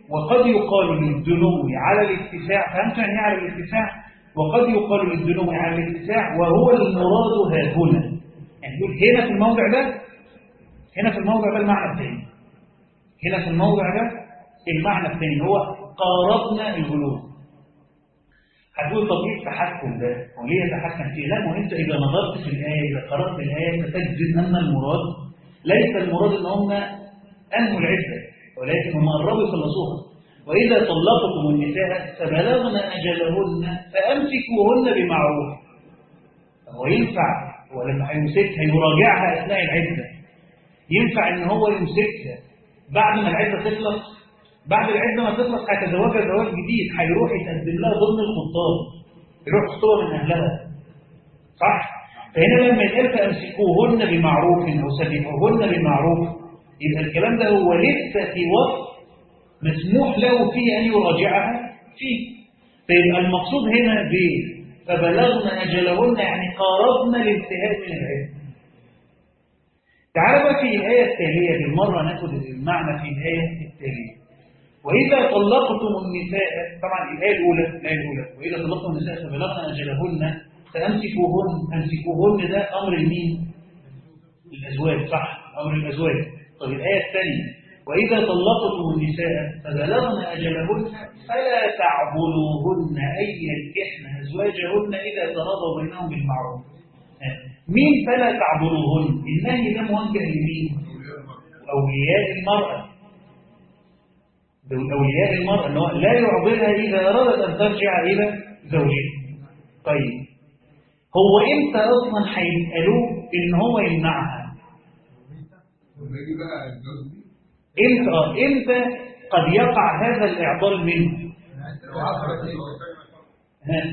وقد يقال للدنو على الاتساع فهمت يعني إيه على الاتساع وقد يقال للدنو على الاتساع وهو المراد ها هنا يعني يقول هنا في الموضع ده هنا في الموضع ده المعنى الثاني هنا في الموضع ده المعنى الثاني هو قاربنا البلوغ هتقول طب ايه التحكم ده؟ هو ليه يتحكم فيه؟ لا ما هو انت اذا نظرت في الايه اذا قرات الايه ستجد ان المراد ليس المراد ان هم انهوا العده ولكن هم قربوا يخلصوها واذا طلقتم النساء فبلغن اجلهن فامسكوهن بمعروف هو ينفع هو لما هيمسكها يراجعها اثناء العده ينفع ان هو يمسكها بعد ما العده تخلص بعد العده ما تخلص هيتزوجها زواج جديد هيروح يتقدم لها ضمن الخطاب يروح خطوبه من اهلها صح فهنا لما يتقال فامسكوهن بمعروف او سبحوهن بمعروف يبقى الكلام ده هو لسه في وقت مسموح له فيه ان يراجعها فيه فيبقى المقصود هنا ب فبلغنا اجلهن يعني قاربنا الانتهاء من العلم تعالوا بقى في الايه التاليه بالمره ناخد المعنى في الايه التاليه وإذا طلقتم النساء طبعا الآية الأولى الآية الأولى وإذا طلقتم النساء فبلغن أجلهن فأمسكوهن أمسكوهن ده أمر مين؟ الأزواج صح أمر الأزواج طب الآية الثانية وإذا طلقتم النساء فبلغن أجلهن فلا تعبدوهن أن ينكحن أزواجهن إذا تراضوا بينهم بالمعروف مين فلا تعبدوهن؟ النهي ده موجه لمين؟ أولياء المرأة أولياء المرأة أنه لا يعضلها إذا أرادت أن ترجع إلى زوجها طيب هو إمتى أصلا هيسألوه إن هو يمنعها لما يجي بقى الجواز دي إمتى آه، إمتى قد يقع هذا الإعضال منه لو عشرة دي ها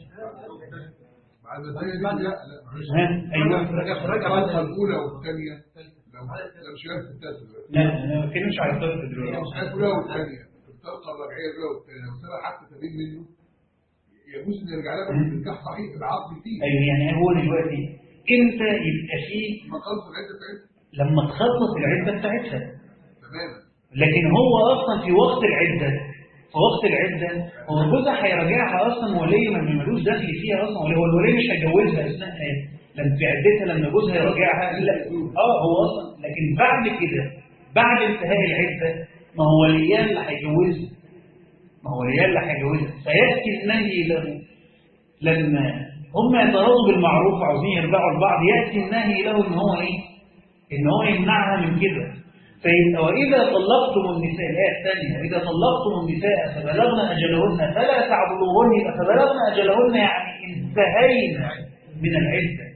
بعد ما تيجي لا لا معلش ها أيوه رجع رجع الطلقة الأولى والثانية لو لو شغال في الثالثة دلوقتي لا أنا ما بتكلمش على الطفل دلوقتي الطلقة الأولى والثانية الطلقة الرجعية الأولى والثانية لو سبق حتى تبين منه يجوز إن يرجع لها بس النكاح صحيح العقد فيه أيوه يعني هو دلوقتي إمتى يبقى فيه ما خلص العدة بتاعتها لما تخلص العدة بتاعتها تماما لكن هو أصلا في وقت العدة في وقت العدة هو جوزها هيراجعها أصلا ولي ما ملوش دخل فيها أصلا ولا هو الولي مش هيجوزها أثناء لما في عدتها لما جوزها يراجعها لا اه هو أصلا لكن بعد كده بعد انتهاء العدة ما هو وليان اللي هيجوزها ما هو وليان اللي هيجوزها فيأتي النهي له لما هم يتراضوا بالمعروف وعاوزين يرجعوا لبعض يأتي النهي له إن هو إيه؟ إن هو يمنعها من كده فيبقى وإذا طلقتم النساء الآية الثانية وإذا طلقتم النساء فبلغن أجلهن فلا تعبدوهن يبقى فبلغن أجلهن يعني انتهينا من العدة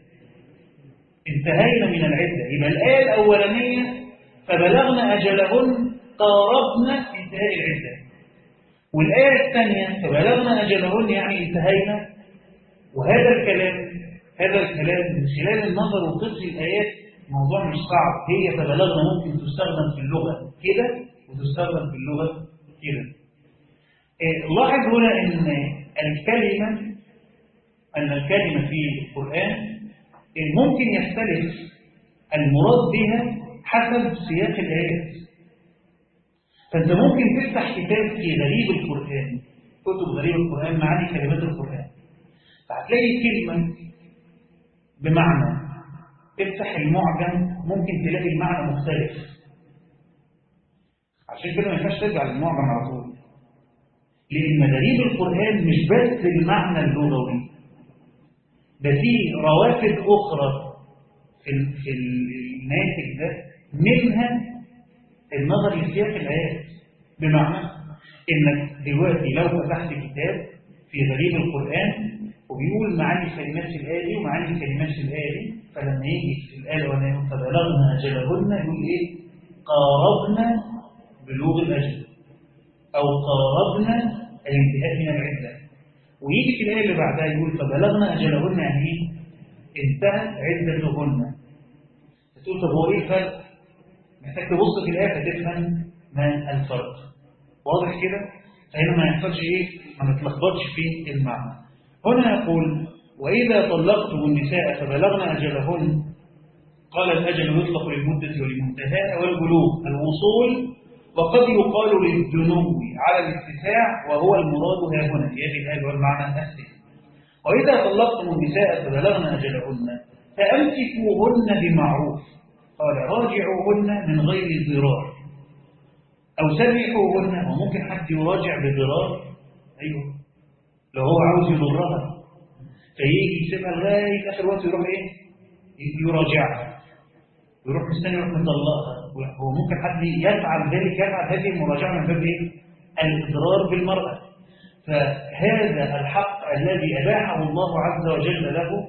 انتهينا من العدة يبقى الآية الأولانية فبلغن أجلهن قاربنا انتهاء العدة والآية الثانية فبلغن أجلهن يعني انتهينا وهذا الكلام هذا الكلام من خلال النظر وقص الآيات موضوع مش صعب هي فبلغنا ممكن تستخدم في اللغة كده وتستخدم في اللغة كده إيه، لاحظ هنا ان الكلمة ان الكلمة في القرآن إيه، ممكن يختلف المراد بها حسب سياق الآيات فأنت ممكن تفتح كتاب في غريب القرآن كتب غريب القرآن معاني كلمات القرآن فهتلاقي كلمة بمعنى تفتح المعجم ممكن تلاقي المعنى مختلف عشان كده ما ينفعش ترجع للمعجم على طول لأن غريب القرآن مش بس المعنى اللغوي ده فيه روافد أخرى في ال- في الناتج ده منها النظر لسياق الآيات بمعنى إنك دلوقتي لو فتحت كتاب في غريب القرآن وبيقول معاني كلمات الآية دي ومعاني كلمات الآية دي فلما يجي في الآية الأولانية فبلغنا أجلهن يقول إيه؟ قاربنا بلوغ الأجل أو قاربنا الانتهاء من العدة ويجي في الآية اللي بعدها يقول فبلغنا أجلهن يعني إيه؟ انتهت عدتهن تقول طب هو إيه الفرق؟ محتاج تبص في الآية فتفهم ما الفرق واضح كده؟ فهنا ما يحصلش إيه؟ ما نتلخبطش في المعنى هنا يقول وإذا طلقتم النساء فبلغن أجلهن قال الأجل يطلق للمدة ولمنتهاها والبلوغ الوصول وقد يقال للدنو على الاتساع وهو المراد ها هنا في هذه الآية والمعنى الثاني وإذا طلقتم النساء فبلغن أجلهن فأمسكوهن بمعروف قال راجعوهن من غير ضرار أو سرحوهن وممكن حد يراجع بضرار أيوه لو هو عاوز يضرها فيجي يسيبها لغاية آخر وقت يروح إيه يراجعها يروح مستني يروح مطلقها هو ممكن حد يفعل ذلك يفعل هذه المراجعة من باب إيه الإضرار بالمرأة فهذا الحق الذي أباحه الله عز وجل له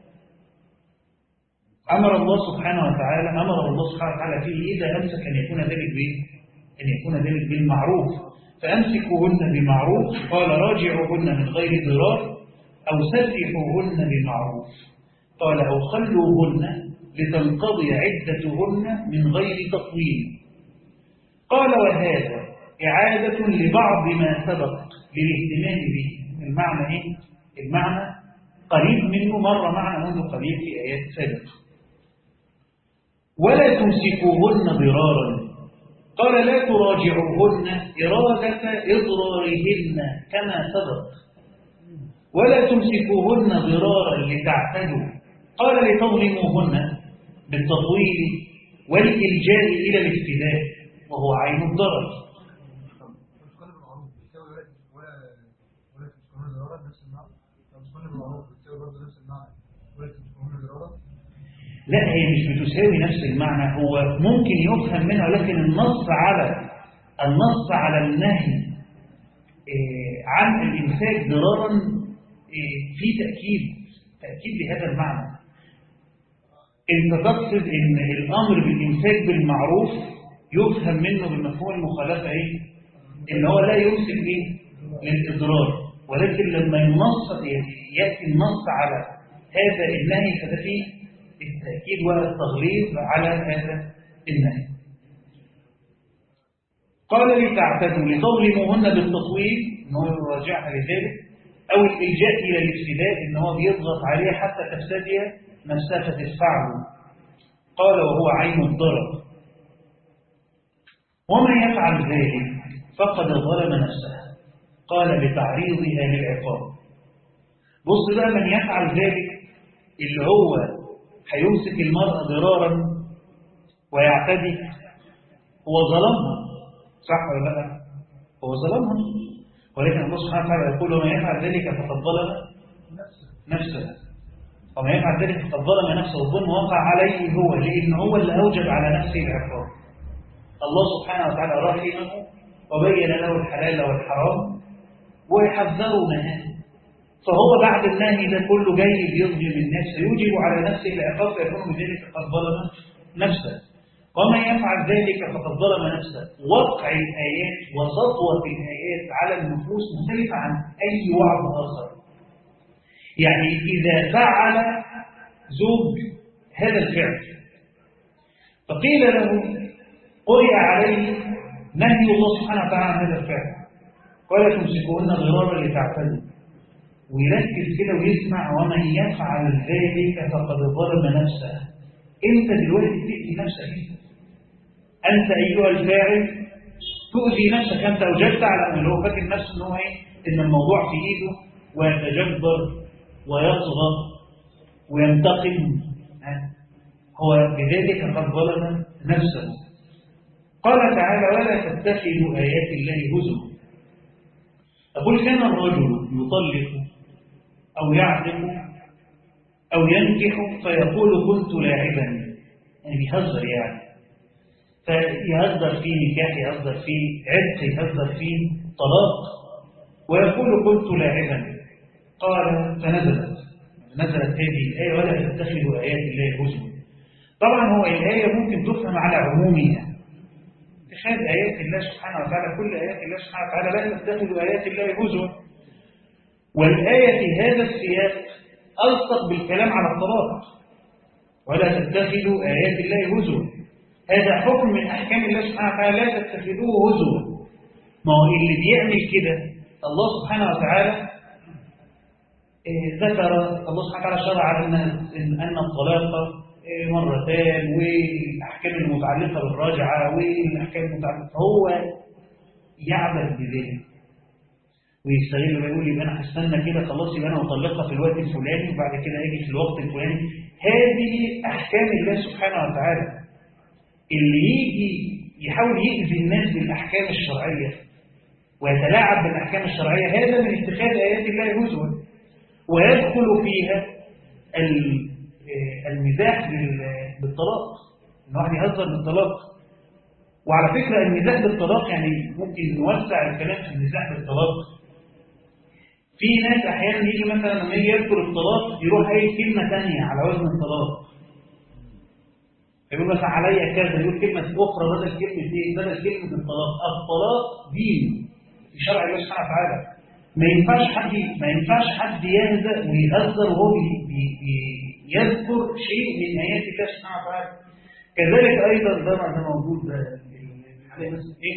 أمر الله سبحانه وتعالى أمر الله سبحانه وتعالى فيه إذا أمسك أن يكون ذلك بإيه؟ أن يكون ذلك بالمعروف فأمسكوهن بمعروف قال راجعوهن من غير ضرار أو سرحوهن بمعروف قال أو خلوهن لتنقضي عدتهن من غير تطويل قال وهذا إعادة لبعض ما سبق للاهتمام به المعنى إيه؟ المعنى قريب منه مر معنا منذ قليل في آيات سابقة ولا تمسكوهن ضرارا قال لا تراجعوهن إرادة إضرارهن كما سبق ولا تمسكوهن ضرارا لتعتدوا قال لتظلموهن بالتطويل والإلجاء إلى الافتداء وهو عين الضرر تذكر بالمعروف بتساوي ولا ولا تذكرون ضرورة نفس المعنى لو تذكرون بالمعروف بتساوي برضه نفس المعنى ولا تذكرون ضرورة لا هي مش بتساوي نفس المعنى هو ممكن يفهم منها ولكن النص على النص على النهي إيه، عن الإمساك ضرارا إيه، في تأكيد تأكيد لهذا المعنى انت تقصد ان الامر بالامساك بالمعروف يفهم منه بمفهوم المخالفه ايه ان هو لا يمسك ايه للاضرار ولكن لما ينص ياتي النص على هذا النهي فده فيه التاكيد والتغليظ على هذا النهي قال لتعتدوا لتظلموهن بالتطويل ان هو يراجعها لذلك او الالجاء الى الافتداء ان هو بيضغط عليها حتى تفتدي نفسها فتدفعه قال وهو عين الضرر ومن يفعل ذلك فقد ظلم نفسه قال بتعريضها للعقاب بص بقى من يفعل ذلك اللي هو هيمسك المرأة ضرارا ويعتدي هو ظلمها صح ولا لا هو ظلمها ولكن الله سبحانه وتعالى يقول ومن يفعل ذلك فقد ظلم نفسه ومن يفعل ذلك فقد ظلم نفسه الظلم وقع عليه هو لأن هو اللي أوجب على نفسه العقاب الله سبحانه وتعالى رحمه وبين له الحلال والحرام ويحذره نهاه فهو بعد النهي ده كله جاي بيظلم الناس فيوجب على نفسه العقاب فيكون بذلك قد ظلم نفسه ومن يفعل ذلك فقد ظلم نفسه وقع الآيات وسطوة الآيات على النفوس مختلفة عن أي وعظ آخر يعني إذا فعل زوج هذا الفعل فقيل له قرئ عليه نهي الله سبحانه وتعالى عن هذا الفعل ولا تمسكوهن ضرارا لتعتدوا ويركز كده ويسمع ومن يفعل ذلك فقد ظلم نفسه انت دلوقتي تأذي نفسك انت ايها الفاعل تؤذي نفسك انت اوجدت على ان هو فاكر نفسه ان هو ايه ان الموضوع في ايده ويتجبر ويطغى وينتقم هو بذلك قد ظلم نفسه قال تعالى ولا تتخذوا آيات الله هزوا أقول كان الرجل يطلق أو يعزف أو ينكح فيقول كنت لاعبا يعني بيهزر يعني فيهزر فيه نكاح يهزر فيه عتق يهزر فيه طلاق ويقول كنت لاعبا قال فنزلت نزلت هذه الآية ولا تتخذوا آيات الله هزوا طبعا هو الآية ممكن تفهم على عمومها اتخاذ آيات الله سبحانه وتعالى كل آيات الله سبحانه وتعالى لا تتخذوا آيات الله هزوا والآية في هذا السياق ألصق بالكلام على الطلاق ولا تتخذوا آيات الله هزوا هذا حكم من أحكام الله سبحانه وتعالى لا تتخذوه هزوا ما هو اللي بيعمل كده الله سبحانه وتعالى ذكر الله سبحانه وتعالى شرع أن أن الطلاق آه، مرتان والأحكام المتعلقة بالراجعة والأحكام المتعلقة هو يعبث بذلك ويستغل ويقول يبقى انا هستنى كده خلاص يبقى انا اطلقها في الوقت الفلاني وبعد كده اجي في الوقت الفلاني هذه احكام الله سبحانه وتعالى اللي يجي يحاول يأذي الناس بالاحكام الشرعيه ويتلاعب بالاحكام الشرعيه هذا من اتخاذ ايات الله هزوا ويدخل فيها ال- آه، المزاح بال- بالطلاق ان واحد يهزر بالطلاق وعلى فكرة المزاح بالطلاق يعني ممكن نوسع الكلام في المزاح بالطلاق في ناس أحيانا يجي مثلا لما يجي يذكر الطلاق يروح أي كلمة ثانية على وزن الطلاق يقول مثلا عليا كذا يقول كلمة أخرى بدل كلمة إيه؟ بدل كلمة الطلاق الطلاق دين في شرع الله سبحانه وتعالى ما ينفعش حد ما ينفعش حد يهزأ ويهزر وهو بي- بي- بي- يذكر شيء من آيات الله سبحانه وتعالى كذلك أيضا ده ما ده موجود ده ال- ال- إيه؟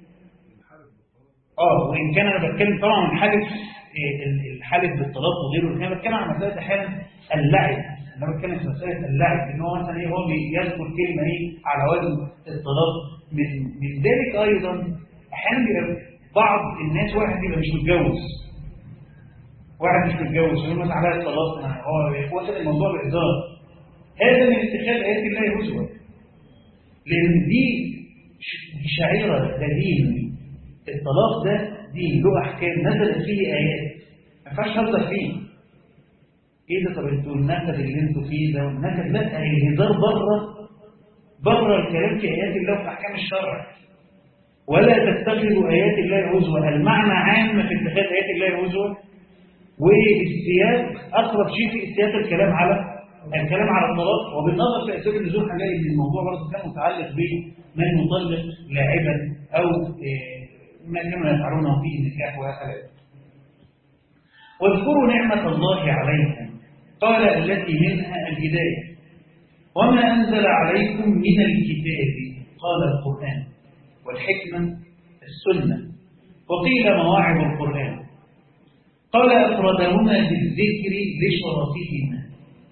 اه وان كان انا بتكلم طبعا عن حاله إيه، ال- الحالف بالطلاق وغيره انا بتكلم عن مساله احيانا اللعب انا بتكلم في مساله اللعب ان هو مثلا ايه هو بيذكر كلمه ايه على وزن الطلاق من من ذلك ايضا احيانا بيبقى بعض الناس واحد يبقى مش متجوز واحد مش متجوز يقول مثلا عليا الطلاق ما هو واخد الموضوع بهزار هذا من اتخاذ ايات الله هزوا لان دي ش- دي شعيره ده دين الطلاق ده دين له احكام نزلت فيه ايات ما ينفعش تهزر فيه ايه ده طب انتوا النكد اللي انتوا فيه ده النكد لا الهزار بره بره الكلام في ايات الله وفي احكام الشرع ولا تتخذوا ايات الله هزوا المعنى عام في اتخاذ ايات الله هزوا والسياق اقرب شيء في السياق الكلام على الكلام على الطلاق وبالنظر في اسباب النزول هنلاقي ان الموضوع برضه كان متعلق بمن يطلق لاعبا او آه، ما كانوا يفعلونه في النكاح وهكذا واذكروا نعمة الله عليكم قال التي منها الهداية وما أنزل عليكم من الكتاب قال القرآن والحكمة السنة وقيل مواعظ القرآن قال أفردهما بالذكر لشرفهما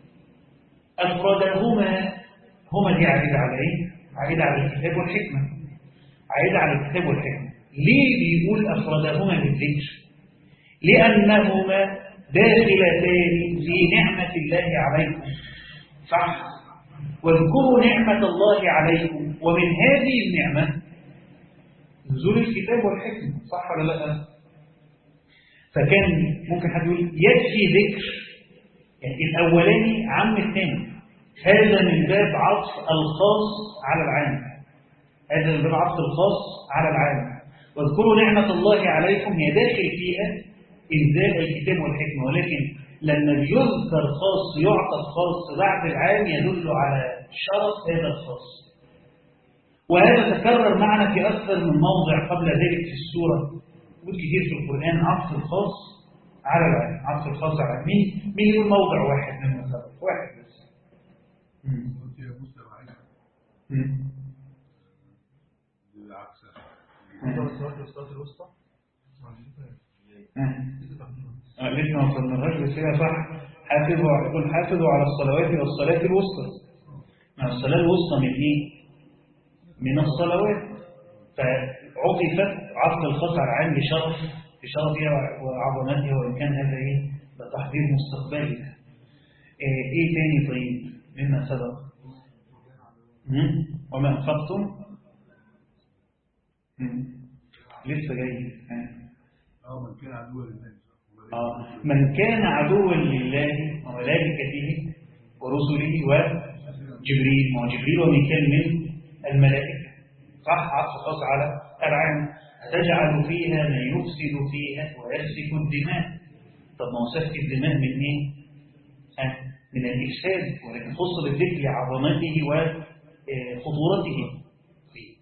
أفردهما هما دي عائدة على إيه؟ عائدة على الكتاب والحكمة عائدة على الكتاب والحكمة ليه بيقول أفردهما بالذكر؟ لأنهما داخلتان في نعمة الله عليكم صح واذكروا نعمة الله عليكم ومن هذه النعمة نزول الكتاب والحكمة صح ولا لا فكان ممكن حد يقول يكفي ذكر يعني الأولاني عم الثاني هذا من باب عطف الخاص على العام هذا من باب عطف الخاص على العام واذكروا نعمة الله عليكم هي داخل فيها إنزال الكتاب والحكمة ولكن لما بيذكر خاص يعطى خاص بعد العام يدل على شرف هذا الخاص وهذا تكرر معنا في أكثر من موضع قبل ذلك في السورة موجود كتير في القرآن عطف الخاص على العام عطف الخاص على العام مين مين يقول موضع واحد من المثال واحد بس مم. قلت يا مسلم عايز مم. بالعكس موضوع الصلاة والصلاة الوسطى مم. آه، لسه ما وصلناش بس هي صح حافظوا على يقول حافظوا على الصلوات والصلاة الوسطى مع الصلاة الوسطى من ايه؟ من الصلوات فعطفت عطف الخاص على العام لشرف لشرفها وعظمتها وإن كان هذا ايه؟ ده تحضير مستقبلي ده. ايه إيه تاني طيب مما سبق؟ مم؟ وما أنفقتم؟ مم. لسه جاي ها. اه من كان عدوا لله آه. من كان عدوا لله وملائكته ورسله وجبريل ما هو جبريل وميكال من الملائكة صح عطف خاص على العام تجعل فيها من يفسد فيها ويسفك الدماء طب ما هو سفك الدماء من ايه؟ ها؟ من الإفساد ولكن خص بالذكر لعظمته وخطورته فيه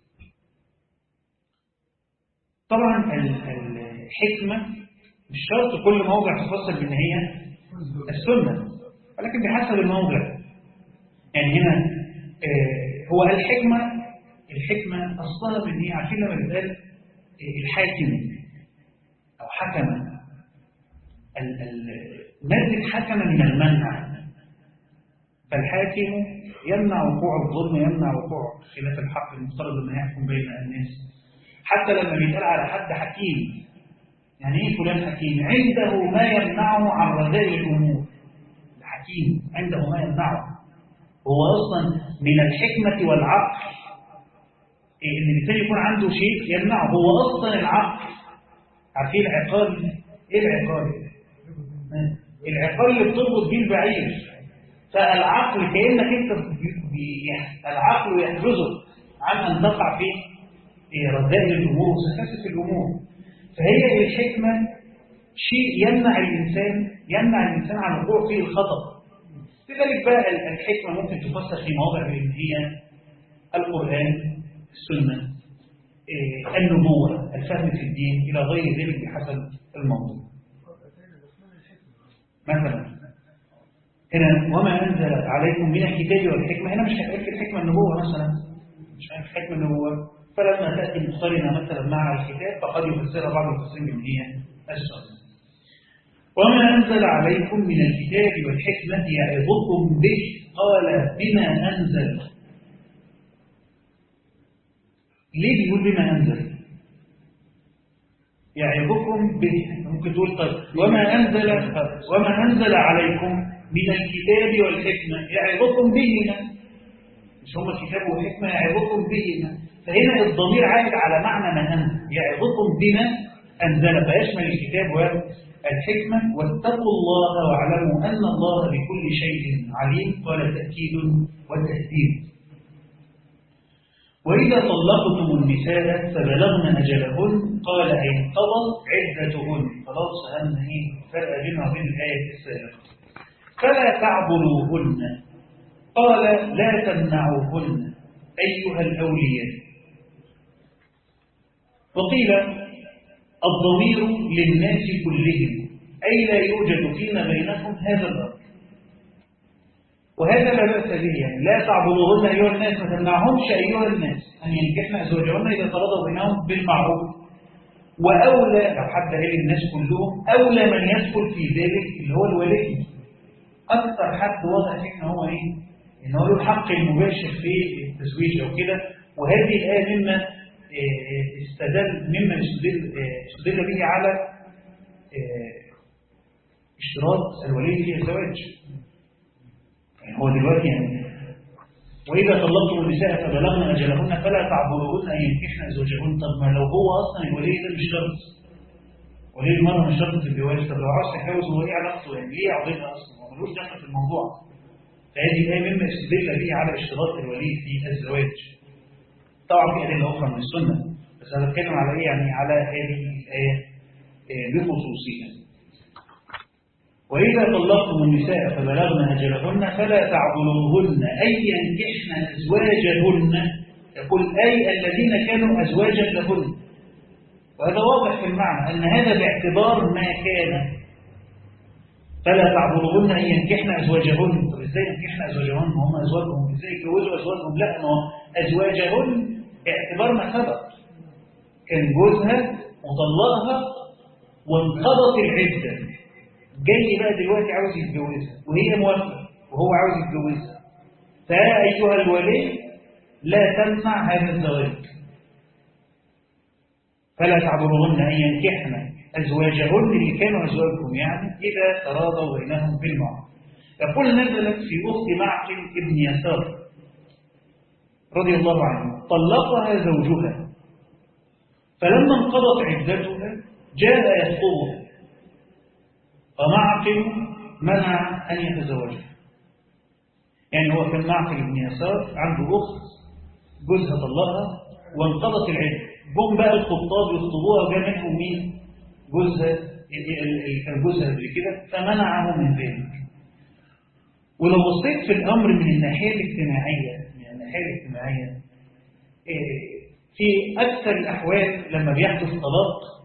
طبعا ال- الحكمة مش شرط كل موضع تفصل بان هي السنة ولكن بحسب الموضع يعني هنا آه، هو الحكمة الحكمة أصلها من إيه؟ عارفين لما بيتقال آه، الحاكم أو حكم ال- ال- مادة حكم من المنع فالحاكم يمنع وقوع الظلم يمنع وقوع خلاف الحق المفترض لما يحكم بين الناس حتى لما بيتقال على حد حكيم يعني ايه فلان حكيم عنده ما يمنعه عن رذائل الامور حكيم عنده ما يمنعه هو اصلا من الحكمه والعقل إيه ان الانسان يكون عنده شيء يمنعه هو اصلا العقل عارفين العقال ايه العقال العقال اللي بتربط بيه البعير فالعقل كانك انت العقل يحجزك عن ان تقع في رذائل الامور وسخاسه الامور فهي الحكمه شيء يمنع الانسان يمنع الانسان عن الوقوع فيه الخطا لذلك بقى الحكمه ممكن تفسر في مواضع بان هي القران السنه النبوه الفهم في الدين الى غير ذلك بحسب الموضوع مثلا هنا وما أنزل عليكم من الكتاب والحكمة هنا مش هتقول في الحكمة النبوة مثلا مش هتقول في الحكمة النبوة فلما تأتي مقترنة مثلا مع الكتاب فقد يفسرها بعض المفسرين من هي السنة وما أنزل عليكم من الكتاب والحكمة يعظكم به قال بما أنزل ليه بيقول بما أنزل يعظكم به ممكن تقول طيب وما أنزل وما أنزل عليكم من الكتاب والحكمة يعظكم بهما مش هم الكتاب والحكمة يعظكم بهما فهنا الضمير عائد على معنى ما أنزل يعظكم بما أنزل فيشمل الكتاب والحكمة واتقوا الله واعلموا أن الله بكل شيء عليم قال تأكيد وتهديد وإذا طلقتم النساء فبلغن أجلهن قال أي انقضت عدتهن خلاص فهمنا إيه فرق بينها وبين الآية السابقة فلا تعبدوهن قال لا تمنعوهن أيها الأولياء وقيل الضمير للناس كلهم أي لا يوجد فيما بينهم هذا الأمر وهذا لا بأس به يعني لا تعبدوهن أيها الناس ما تمنعهمش أيها الناس أن ينكحن أزواجهن إذا تراضوا بينهم بالمعروف وأولى لو حتى قال الناس كلهم أولى من يدخل في ذلك اللي هو الولي أكثر حد واضح فيه إن هو إيه؟ إن هو له الحق المباشر في التزويج أو كده وهذه الآية مما استدل مما استدل, استدل به على اشتراط الولي في الزواج يعني هو دلوقتي يعني وإذا طلقتم النساء فبلغن أجلهن فلا تعبدوهن أن ينكحن زوجهن طب ما لو هو أصلا الولي ده مش شرط ولي المرأة مش شرط في الجواز طب لو عاوز تتجوز هو إيه علاقته يعني ليه يعضلها أصلا هو ملوش دخل في الموضوع فهذه الآية مما استدل به على اشتراط الولي في الزواج طبعا في أدلة أخرى من السنة بس أنا بتكلم على إيه يعني على هذه الآية بخصوصها وإذا طلقتم النساء فبلغن أجلهن فلا تعضلوهن أي ينكحن أزواجهن يقول أي الذين كانوا أزواجا لهن وهذا واضح في المعنى أن هذا باعتبار ما كان فلا تعضلوهن أن ينكحن أزواجهن طب إزاي ينكحن أزواجهن هم أزواجهم إزاي يتجوزوا أزواجهم لا ما أزواجهن باعتبار ما سبق كان جوزها وطلقها وانقضت العدة جاي بقى دلوقتي عاوز يتجوزها وهي موافقة وهو عاوز يتجوزها فيا أيها الولي لا تمنع هذا الزواج فلا تعبرهن أن ينكحن أزواجهن اللي كانوا أزواجهم يعني إذا تراضوا بينهم بالمعروف يقول نزلت في أخت معقل ابن يسار رضي الله عنه طلقها زوجها فلما انقضت عدتها جاء يخطبها فمعقل منع أن يتزوجها يعني هو كان معقل بن يسار عنده أخت جوزها طلقها وانقضت العدة جم بقى الخطاب يخطبوها وجاء منهم مين جوزها اللي كان جوزها قبل كده فمنعه من ذلك ولو بصيت في الأمر من الناحية الاجتماعية من الناحية الاجتماعية في أكثر الأحوال لما بيحدث طلاق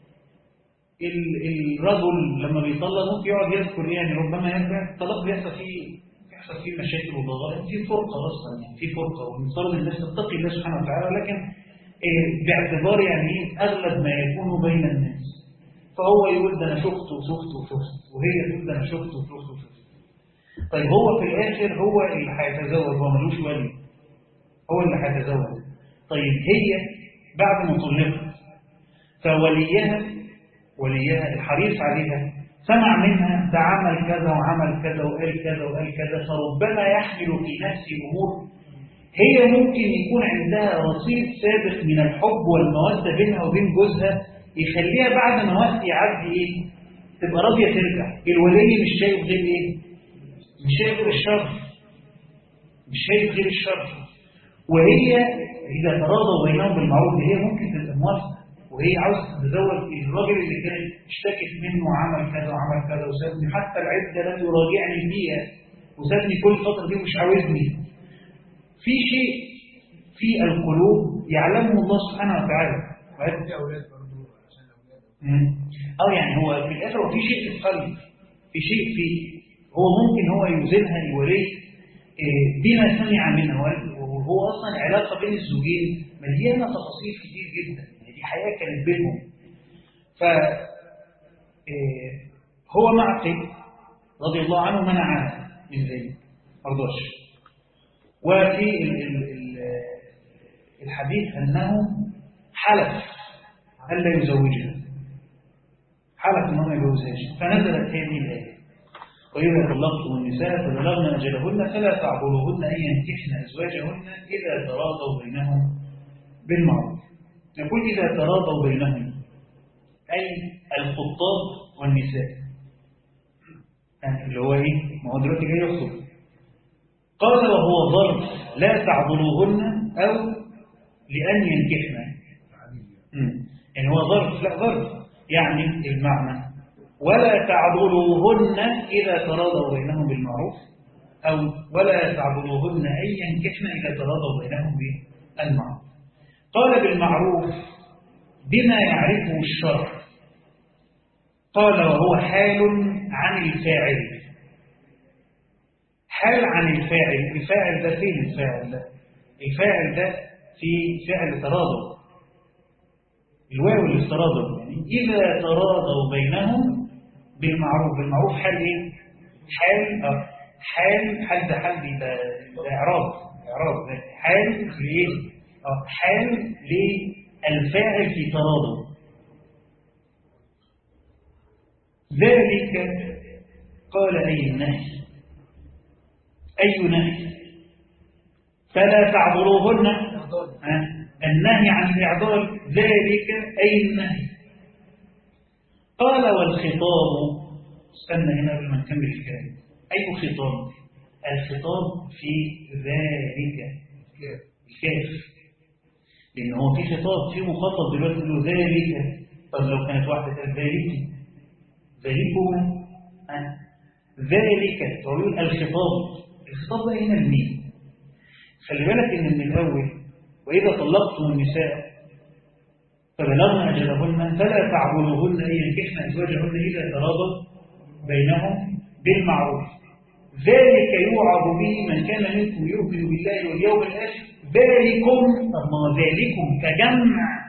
الرجل لما بيطلق ممكن يقعد يذكر يعني ربما يرجع الطلاق بيحصل فيه بيحصل فيه مشاكل وضغائن في فرقه اصلا يعني في فرقه والمفترض الناس تتقي الله سبحانه وتعالى لكن باعتبار يعني ايه اغلب ما يكون بين الناس فهو يقول ده انا شفت وشفت وشفت وهي تقول ده انا شفت وشفت وشفت طيب هو في الآخر هو اللي هيتزوج هو ملوش ولي هو اللي هيتزوج طيب هي بعد ما طلقت فوليها وليها الحريص عليها سمع منها ده عمل كذا وعمل كذا وقال كذا وقال كذا فربما يحمل في نفسه أمور هي ممكن يكون عندها رصيد سابق من الحب والمودة بينها وبين جوزها يخليها بعد ما وقت يعدي ايه تبقى راضية ترجع الولي مش شايف غير ايه مش شايف غير الشر مش شايف غير الشر وهي إذا تراضوا بينهم بالمعروف هي ممكن تبقى موافقة وهي عاوزة تتزوج الراجل اللي كانت اشتكت منه وعمل كذا وعمل كذا وسابني حتى العدة لم يراجعني فيها وسابني كل فترة دي مش عاوزني في شيء في القلوب يعلمه الله سبحانه وتعالى في اولاد برضه عشان الاولاد مم. اه يعني هو في الاخر هو في شيء في القلب في شيء في هو ممكن هو يوزنها لولي آه، بما سمع منها وهو اصلا العلاقه بين الزوجين مليانه تفاصيل كتير جدا يعني دي حياه كانت بينهم ف آه، هو معقل رضي الله عنه منعها من ذلك ما رضاش وفي ال- ال- ال- الحديث انه حلف الا يزوجها حلف انه ما يجوزهاش فنزلت هذه الايه وإذا طلقتم النساء فبلغن أجلهن فلا تعبروهن أن ينكحن أزواجهن إذا تراضوا بينهم بالمعروف نقول إذا تراضوا بينهم أي الخطاب والنساء يعني اللي هو إيه؟ ما هو دلوقتي جاي يخطب قال وهو ظرف لا تعبروهن أو لأن ينكحن مم. يعني هو ظرف لا ظرف يعني المعنى ولا تعبروهن إذا تراضوا بينهم بالمعروف أو ولا تعبروهن أن ينكحن إذا تراضوا بينهم بالمعروف قال بالمعروف بما يعرفه الشرع قال وهو حال عن الفاعل حال عن الفاعل الفاعل ده فين الفاعل ده الفاعل ده في فعل تراضوا الواو اللي تراضوا يعني إذا تراضوا بينهم بالمعروف بالمعروف حال إيه؟ حال آه، حال حال ده حال دي ده ده إعراب إعراب ده حال لإيه؟ آه، حال للفاعل في تراضوا ذلك قال أي النهي أي نهي فلا تعبروهن ها؟ النهي عن الإعضال ذلك أي النهي قال والخطاب استنى هنا قبل ما نكمل الكلام أي خطاب الخطاب في ذلك الكاف لأن هو في خطاب في مخاطب دلوقتي له ذلك طب لو كانت واحدة قالت ذلك ذلكما ها؟ ذلك تعيون الخطاب الخطاب ده هنا لمين خلي بالك ان من الاول واذا طلقتم النساء فبلغن اجلهن فلا تعبدوهن ان ينكحن ازواجهن اذا تراضوا بينهم بالمعروف ذلك يوعظ به من كان منكم يؤمن بالله واليوم الاخر ذلكم طب ما هو ذلكم كجمع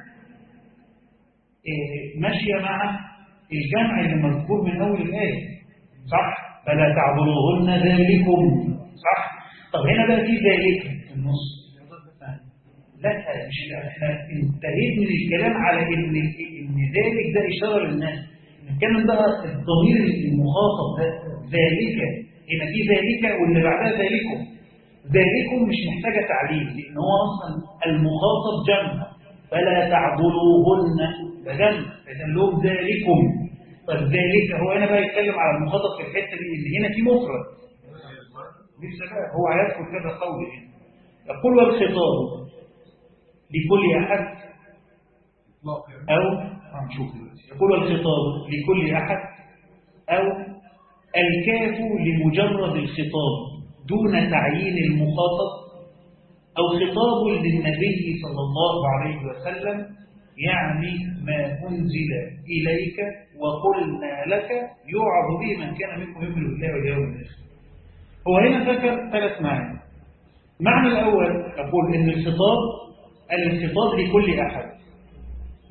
إيه، ماشيه مع الجمع اللي مذكور من اول الايه صح فلا تعبدوهن ذلكم صح طب هنا بقى في ذلك في النص لا مش احنا انتهيت من الكلام على ان ان ذلك ده اشاره للناس نتكلم بقى الضمير المخاطب ده ذلك هنا في ذلك واللي بعدها ذلكم ذلكم مش محتاجه تعليل لان هو اصلا المخاطب جمع فلا تعبدوهن ده جمع فقال لهم ذلكم طب ذلك هو هنا بقى يتكلم على المخاطب في الحته دي اللي هنا في مفرد لسه بقى هو هيذكر كذا قول هنا يقول والخطاب لكل احد اطلاق يعني او هنشوف دلوقتي يقول والخطاب لكل احد او الكاف لمجرد الخطاب دون تعيين المخاطب او خطاب للنبي صلى الله عليه وسلم يعني ما انزل اليك وقلنا لك يوعظ به من كان منكم يؤمن بالله واليوم الاخر هو هنا ذكر ثلاث معاني المعنى الأول يقول إن الخطاب الخطاب لكل أحد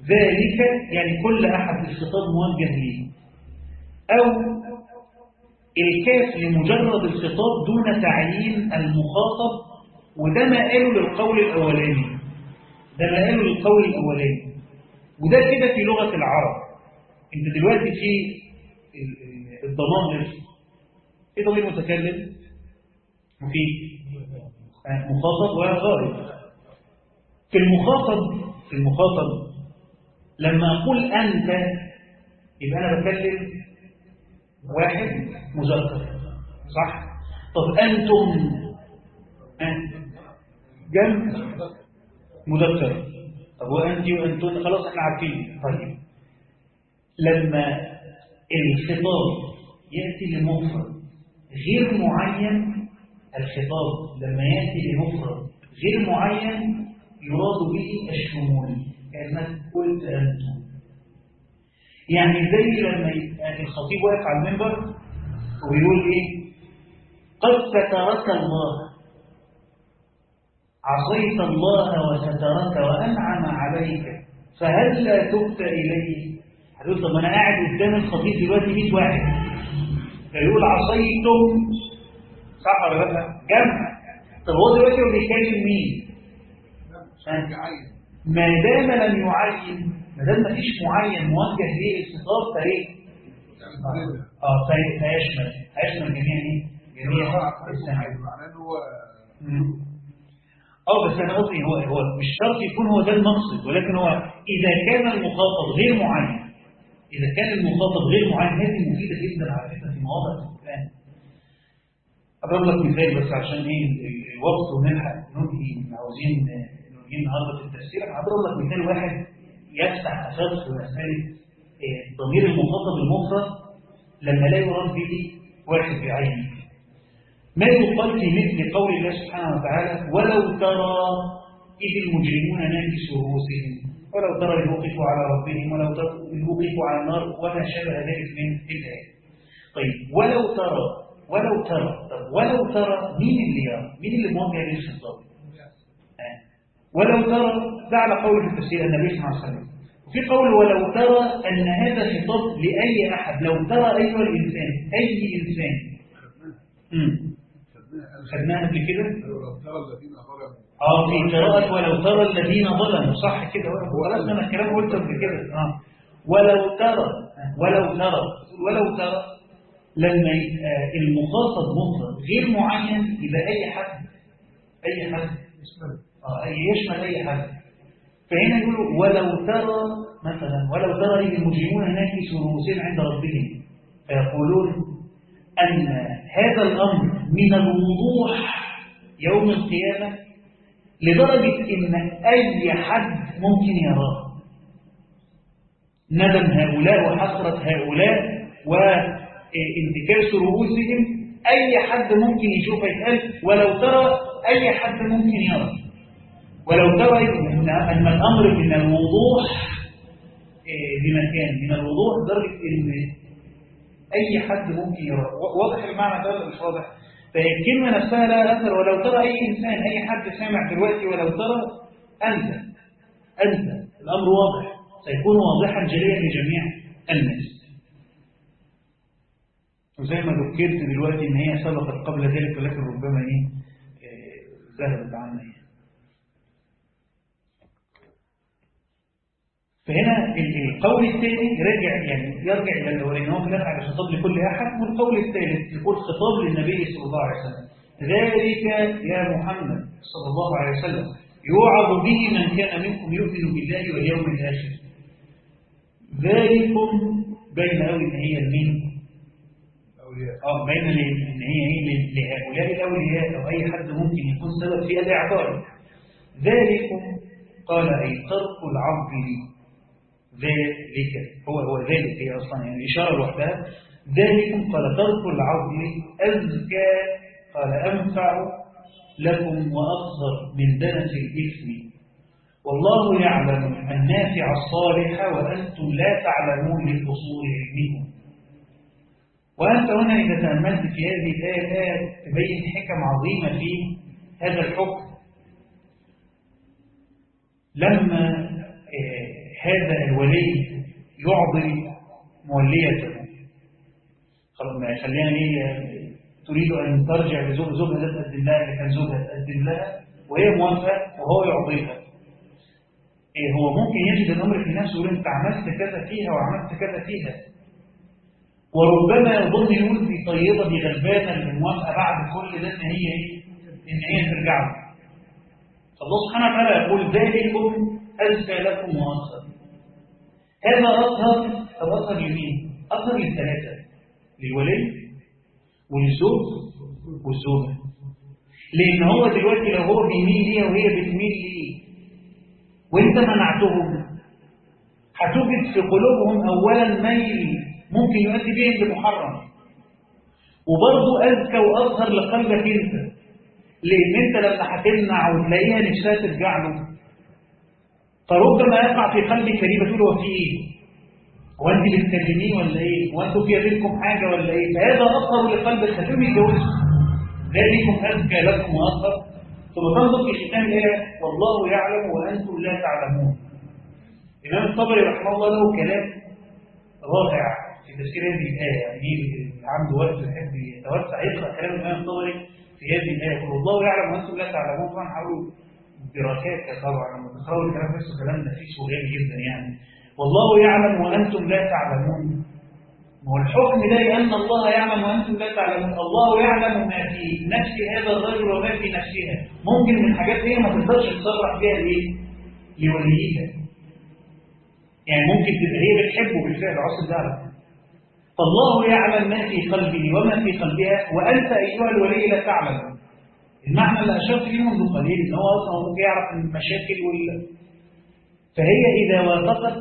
ذلك يعني كل أحد الخطاب موجه ليه أو الكاف لمجرد الخطاب دون تعيين المخاطب وده ما قاله للقول الأولاني ده ما قاله للقول الأولاني وده كده في لغة العرب انت دلوقتي في ال- ال- الضمائر في ضمير متكلم وفي آه، مخاطب وغائب في المخاطب في المخاطب لما أقول أنت يبقى أنا بكلم واحد مذكر صح طب أنتم آه، جمع مذكر طب وأنت وأنتم خلاص احنا عارفين طيب لما الخطاب يأتي لمفرد غير معين الخطاب لما يأتي لمفرد غير معين يراد به الشمول كأنك قلت أنتم يعني زي لما يبقى الخطيب واقف على المنبر ويقول إيه قد سترك الله عصيت الله وسترك وأنعم عليك فهل لا تبت إليه هتقول طب أنا قاعد قدام الخطيب دلوقتي 100 واحد فيقول عصيتم صح ولا لا جمع طب هو دلوقتي هو بيتكلم مين مش عايز ما دام لم يعين ما دام مفيش معين موجه ليه الخطاب فايه يعني اه في- فيشمل هيشمل جميع ايه جميع السماعات معناه ان هو مم. اه بس انا قصدي هو هو مش شرط يكون هو ده المقصد ولكن هو اذا كان المخاطب غير معين اذا كان المخاطب غير معين هذه مفيده جدا على فكره في مواضع في القران اضرب لك مثال بس عشان ايه ال- الوقت ونلحق ننهي عاوزين ننهي النهارده في التفسير أنا هضرب لك مثال واحد يفتح اساس في مساله آه، ضمير المخاطب المفرد لما لا يراد به واحد بعينه ما يقال في مثل قول الله سبحانه وتعالى ولو ترى إذ المجرمون ناكسوا رؤوسهم ولو ترى إذ وقفوا على ربهم ولو ترى إذ وقفوا على النار وما شابه ذلك من الآية طيب ولو ترى ولو ترى طب ولو ترى مين اللي يرى؟ مين اللي موجه للخطاب؟ آه. ولو ترى ده على قول في التفسير النبي صلى الله عليه وسلم وفي قول ولو ترى أن هذا خطاب لأي أحد لو ترى أيها الإنسان أي إنسان مم. خدناها قبل كده لو ترى الذين ظلموا اه في قراءة ولو ترى الذين ظلموا صح كده خلاص انا الكلام قلته قبل كده اه ولو ترى ولو ترى ولو ترى لما يبقى المخاطب مفرد غير معين يبقى اي حد اي حد يشمل اه يشمل اي حد فهنا يقولوا ولو ترى مثلا ولو ترى إذ المجرمون ناكسوا رؤوسهم عند ربهم فيقولون أن هذا الأمر من الوضوح يوم القيامة لدرجة إن أي حد ممكن يراه ندم هؤلاء وحسرة هؤلاء وانتكاس رؤوسهم أي حد ممكن يشوف يتقال ولو ترى أي حد ممكن يرى ولو ترى إن أن الأمر من الوضوح إيه، بمكان من الوضوح لدرجة إن أي حد ممكن يرى و- واضح المعنى ده ولا مش واضح فهي الكلمة نفسها لها أثر ولو ترى أي إنسان أي حد سامع دلوقتي ولو ترى أنت أنت الأمر واضح سيكون واضحا جليا لجميع الناس وزي ما ذكرت دلوقتي إن هي سبقت قبل ذلك ولكن ربما إيه إيه، ذهبت عنا إيه. فهنا ال- القول الثاني راجع يعني يرجع الى الاولاني هو في الاخر على خطاب لكل احد والقول الثالث يقول خطاب للنبي صلى الله عليه وسلم ذلك يا محمد صلى الله عليه وسلم يوعظ به من كان منكم يؤمن بالله واليوم الاخر ذلكم بين قوي ان هي المين اولياء اه بين ال- ان هي ايه ل- لهؤلاء الاولياء او اي حد ممكن يكون سبب في الاعذار ذلكم قال اي ترك العبد لي ذلك هو هو ذلك هي اصلا يعني اشاره لوحدها ذلكم قال ترك العبد لي ازكى قال انفع لكم واصغر من دنس الاثم والله يعلم النافع الصالح وانتم لا تعلمون لقصور علمكم وأنت هنا إذا تأملت في هذه الآية الآية تبين حكم عظيمة في هذا الحكم لما آه، هذا الولي يعضل موليته خلاص ما خلينا ايه تريد ان ترجع لزوج زوجها ده تقدم لها اللي كان زوجها تقدم لها وهي موافقه وهو يعطيها إيه هو ممكن يجد الامر في نفسه يقول انت عملت كذا فيها وعملت كذا فيها وربما يظن يقول دي طيبه دي غلبانه اللي موافقه بعد كل ده ان هي ايه ان هي ترجع له فالله سبحانه وتعالى يقول ذلكم ازكى لكم واطهر هذا اطهر او اطهر لمين؟ اطهر للثلاثه للولي وللزوج والزوجه لان هو دلوقتي لو هو بيميل ليها وهي بتميل ليه وانت منعتهم هتوجد في قلوبهم اولا ميل ممكن يؤدي بهم لمحرم وبرضه اذكى واظهر لقلبك انت لان انت لما هتمنع وتلاقيها نفسها ترجع له فربما يقع في قلبك كريمه تقول هو في ايه؟ هو انت بتكلميه ولا ايه؟ هو انتوا في بينكم حاجه ولا ايه؟ فهذا اظهر لقلبك هتقوم يتجوزه ذلكم ازكى لكم واظهر ثم تنظر في ختام الايه والله يعلم وانتم لا تعلمون الامام الطبري رحمه الله له كلام رائع في تفسير هذه الايه يعني اللي عنده وقت يحب يتوسع يقرا كلام الامام الطبري في هذه الايه يقول والله يعلم وانتم لا تعلمون طبعا حاولوا بركاته طبعا لما تقراوا الكلام نفسه كلام نفيس وغالي جدا يعني والله يعلم وانتم لا تعلمون هو الحكم ده لأن الله يعلم وأنتم لا تعلمون الله يعلم ما في نفس هذا الرجل وما في نفسها ممكن من حاجات هي ما تقدرش تصرح بيها ليه؟ لوليها يعني ممكن تبقى هي بتحبه بالفعل عصر ذلك فالله يعلم ما في قلبه وما في قلبها وأنت أيها الولي لا تعلم المعنى اللي أشرت ليه منذ قليل إن هو أصلا ممكن يعرف المشاكل وال فهي إذا وافقت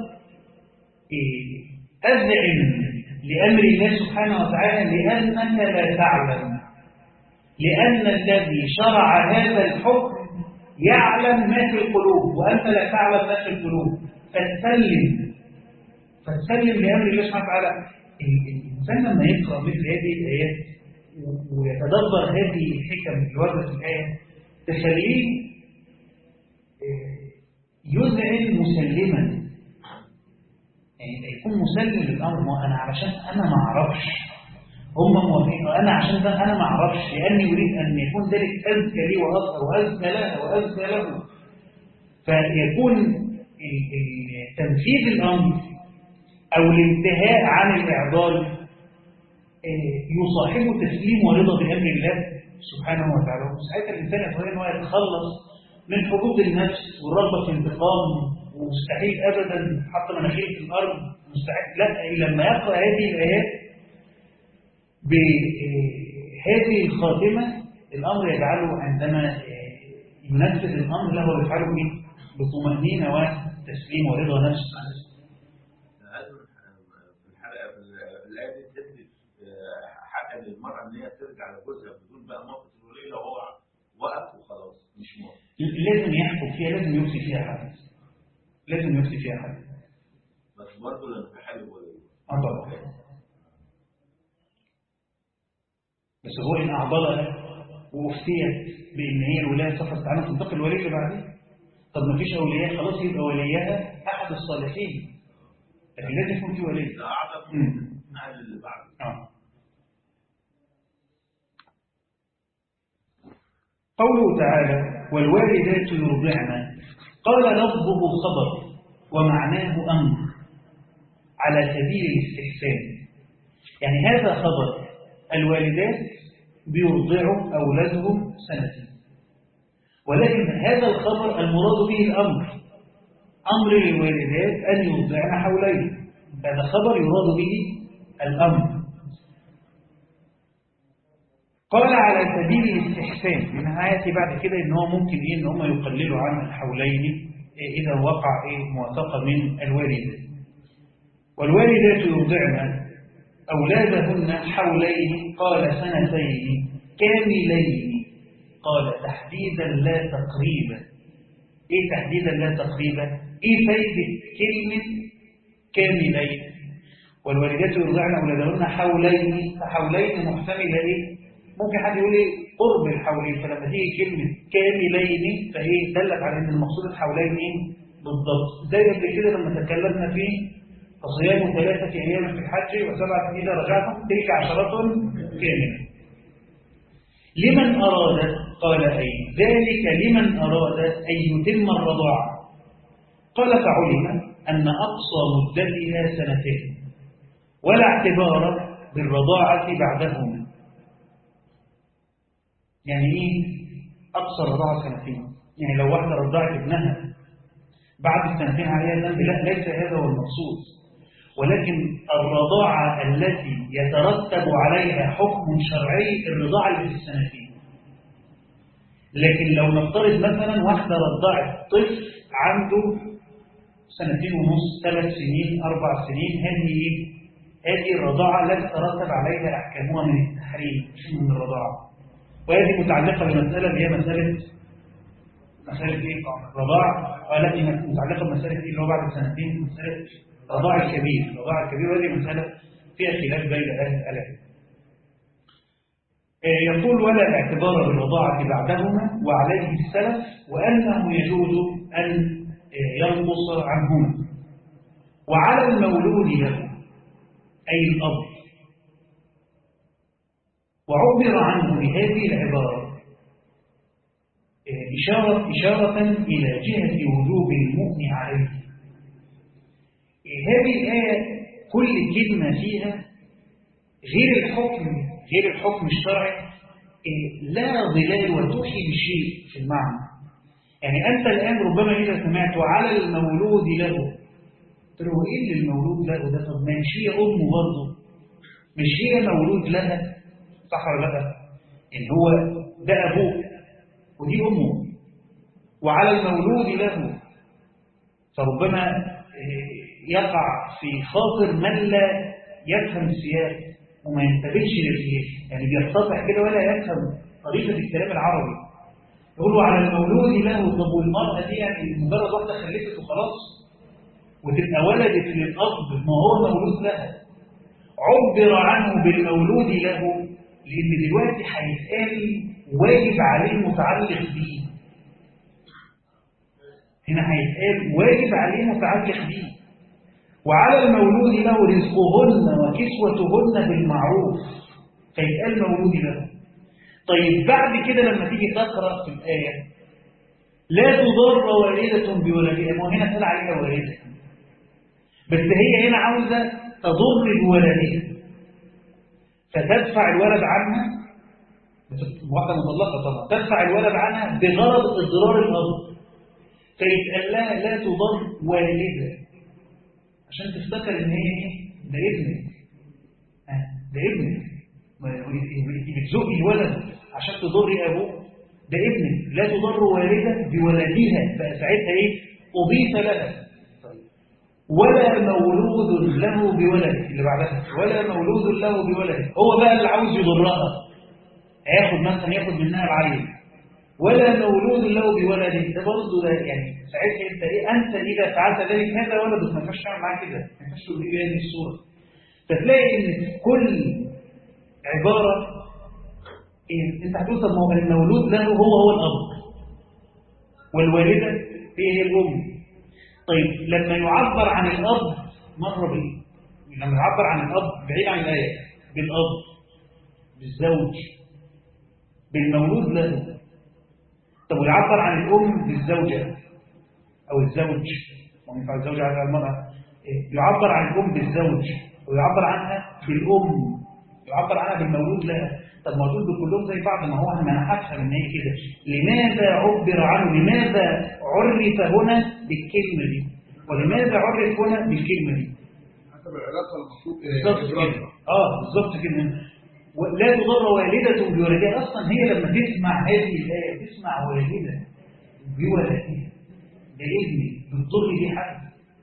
إيه أذعن لأمر الله سبحانه وتعالى لأنك لا تعلم لأن الذي شرع هذا الحكم يعلم ما في القلوب وأنت لا تعلم ما في القلوب فتسلم فتسلم لأمر الله سبحانه وتعالى الإنسان لما يقرأ مثل هذه الآيات ويتدبر هذه الحكم اللي وردت في الآية تخليه يذعن مسلما يعني يكون مسلم للامر ما انا علشان انا ما اعرفش هم موافقين انا عشان ده انا ما اعرفش لاني اريد ان يكون ذلك اذكى لي واظهر واذكى لها واذكى له فيكون تنفيذ الامر او الانتهاء عن الاعضال يصاحبه تسليم ورضا بامر الله سبحانه وتعالى وساعتها الانسان يستطيع ان هو يتخلص من حدود النفس والرغبه في الانتقام ومستحيل ابدا حط مناخير في الارض مستحيل لا لما يقرا هذه الايات بهذه الخاتمه الامر يجعله عندما ينفذ الامر له يفعله به بطمانينه وتسليم ورضا نفس في الحلقه في الايه دي تدرس حق للمراه ان هي ترجع لجوزها بدون بقى موقف الوليه لو هو وقف وخلاص مش موقف لازم يحكم فيها لازم يوصي فيها حد لازم يفتي فيها حد بس برضه لما في حل الولي اه طبعا بس هو ان اعضلها وافتيت بان هي الولايه سقطت عنها تنتقل الولي اللي بعدين طب ما فيش اولياء خلاص يبقى وليها احد الصالحين لكن لازم يكون في ولي ده اعظم مم. مع اللي بعده آه. قوله تعالى والوالدات يرضعن قال لفظه خبر ومعناه أمر على سبيل الاستحسان يعني هذا خبر الوالدات بيرضعوا أولادهم سنة ولكن هذا الخبر المراد به الأمر أمر للوالدات أن يرضعن حولين هذا خبر يراد به الأمر قال على سبيل الاستحسان من آياتي بعد كده إن هو ممكن إيه إن هم يقللوا عن الحولين إيه إذا وقع إيه موافقة من الوالدات والوالدات يرضعن أولادهن حولين قال سنتين كاملين قال تحديدا لا تقريبا إيه تحديدا لا تقريبا إيه فايدة كلمة كاملين والوالدات يرضعن أولادهن حولين فحولين محتملة إيه ممكن حد يقول ايه قرب الحولين فلما تيجي كلمة كاملين فايه دلت على ان المقصود الحولين ايه بالضبط زي قبل كده لما تكلمنا فيه فصيام ثلاثة أيام في الحج وسبعة إذا رجعتم تلك عشرة كاملة لمن أراد قال أي ذلك لمن أراد أن يتم الرضاعة قال فعلم أن أقصى مدتها سنتين ولا اعتبار بالرضاعة بعدهما يعني إيه أقصى الرضاعة سنتين يعني لو واحدة رضعت ابنها بعد السنتين عليها الذنب لا ليس هذا هو المقصود ولكن الرضاعة التي يترتب عليها حكم شرعي الرضاعة اللي في السنتين لكن لو نفترض مثلا واحدة رضعت طفل عنده سنتين ونص ثلاث سنين أربع سنين هذه إيه؟ هذه الرضاعة لا تترتب عليها أحكامها من التحريم مش من الرضاعة وهذه متعلقة بمسألة اللي هي مسألة مسألة إيه؟ رضاع التي متعلقة بمسألة إيه اللي هو بعد سنتين مسألة رضاع الكبير رضاع الكبير وهذه مسألة فيها خلاف بين أهل العلم يقول ولا اعتبار بالرضاعة بعدهما وعليه السلف وأنه يجوز أن ينقص عنهما وعلى المولود له أي الأب وعبر عنه بهذه العبارة إشارة, إشارة إلى جهة وجوب المؤمن عليه هذه الآية كل كلمة فيها غير الحكم غير الحكم الشرعي لا ظلال وتوحي بشيء في المعنى يعني أنت الآن ربما إذا سمعت وعلى المولود له قلت له إيه اللي المولود له ده طب ما مش هي أمه برضه مش هي مولود لها صح ولا لا يعني هو ده أبوه ودي أمه وعلى المولود له فربما يقع في خاطر من لا يفهم السياق وما ينتبهش للسياق يعني بيرتفع كده ولا يفهم طريقة الكلام العربي يقولوا على المولود له طب والمرأة دي يعني مجرد واحدة خلفت وخلاص وتبقى ولدت للأب ما هو مولود لها عبر عنه بالمولود له لأن دلوقتي هيتقال واجب عليه متعلق بيه هنا هيتقال واجب عليه متعلق بيه وعلى المولود له رزقهن وكسوتهن بالمعروف فيتقال مولود له طيب بعد كده لما تيجي تقرأ في الآية لا تضر والدة بولدها ما هنا قال عليها والدة بس هي هنا عاوزة تضر بولدها فتدفع الولد عنها واحدة مطلقة طبعا تدفع الولد عنها بغرض إضرار الأب فيتقال لها لا تضر والدها عشان تفتكر ان هي ايه ده ابنك ده ابنك بتزقي الولد عشان تضري ابوه ده ابنك لا تضر والدة بولدها فساعتها ايه اضيف لها ولا مولود له بولد اللي بعدها ولا مولود له بولد هو بقى اللي عاوز يضرها هياخد مثلا ياخد منها العيل ولا مولود له بولد ده برضه ده يعني ساعتها انت ايه انت اذا فعلت ذلك هذا ولدك ما ينفعش تعمل معاه كده ما ينفعش تقول لي هذه الصوره فتلاقي ان كل عباره إيه انت هتقول طب ما هو المولود له هو هو الاب والوالده هي هي الام طيب لما يعبر عن الاب مره بايه لما يعبر عن الاب بعيد عن الايه بالاب بالزوج بالمولود له طب ويعبر عن الأم بالزوجة أو الزوج وينفع الزوجة على المرأة يعبر عن الأم بالزوج ويعبر عنها بالأم يعبر عنها بالمولود لها طب ما دول كلهم زي بعض ما هو انا هفهم ان هي كده لماذا عبر عنه لماذا عرف هنا بالكلمة دي ولماذا عرف هنا بالكلمة دي حسب العلاقة المفروض بالظبط كده اه بالظبط كده لا تضر والدة بولدها أصلا هي لما تسمع هذه الآية تسمع والدة بولدها بابني بتضر دي حاجة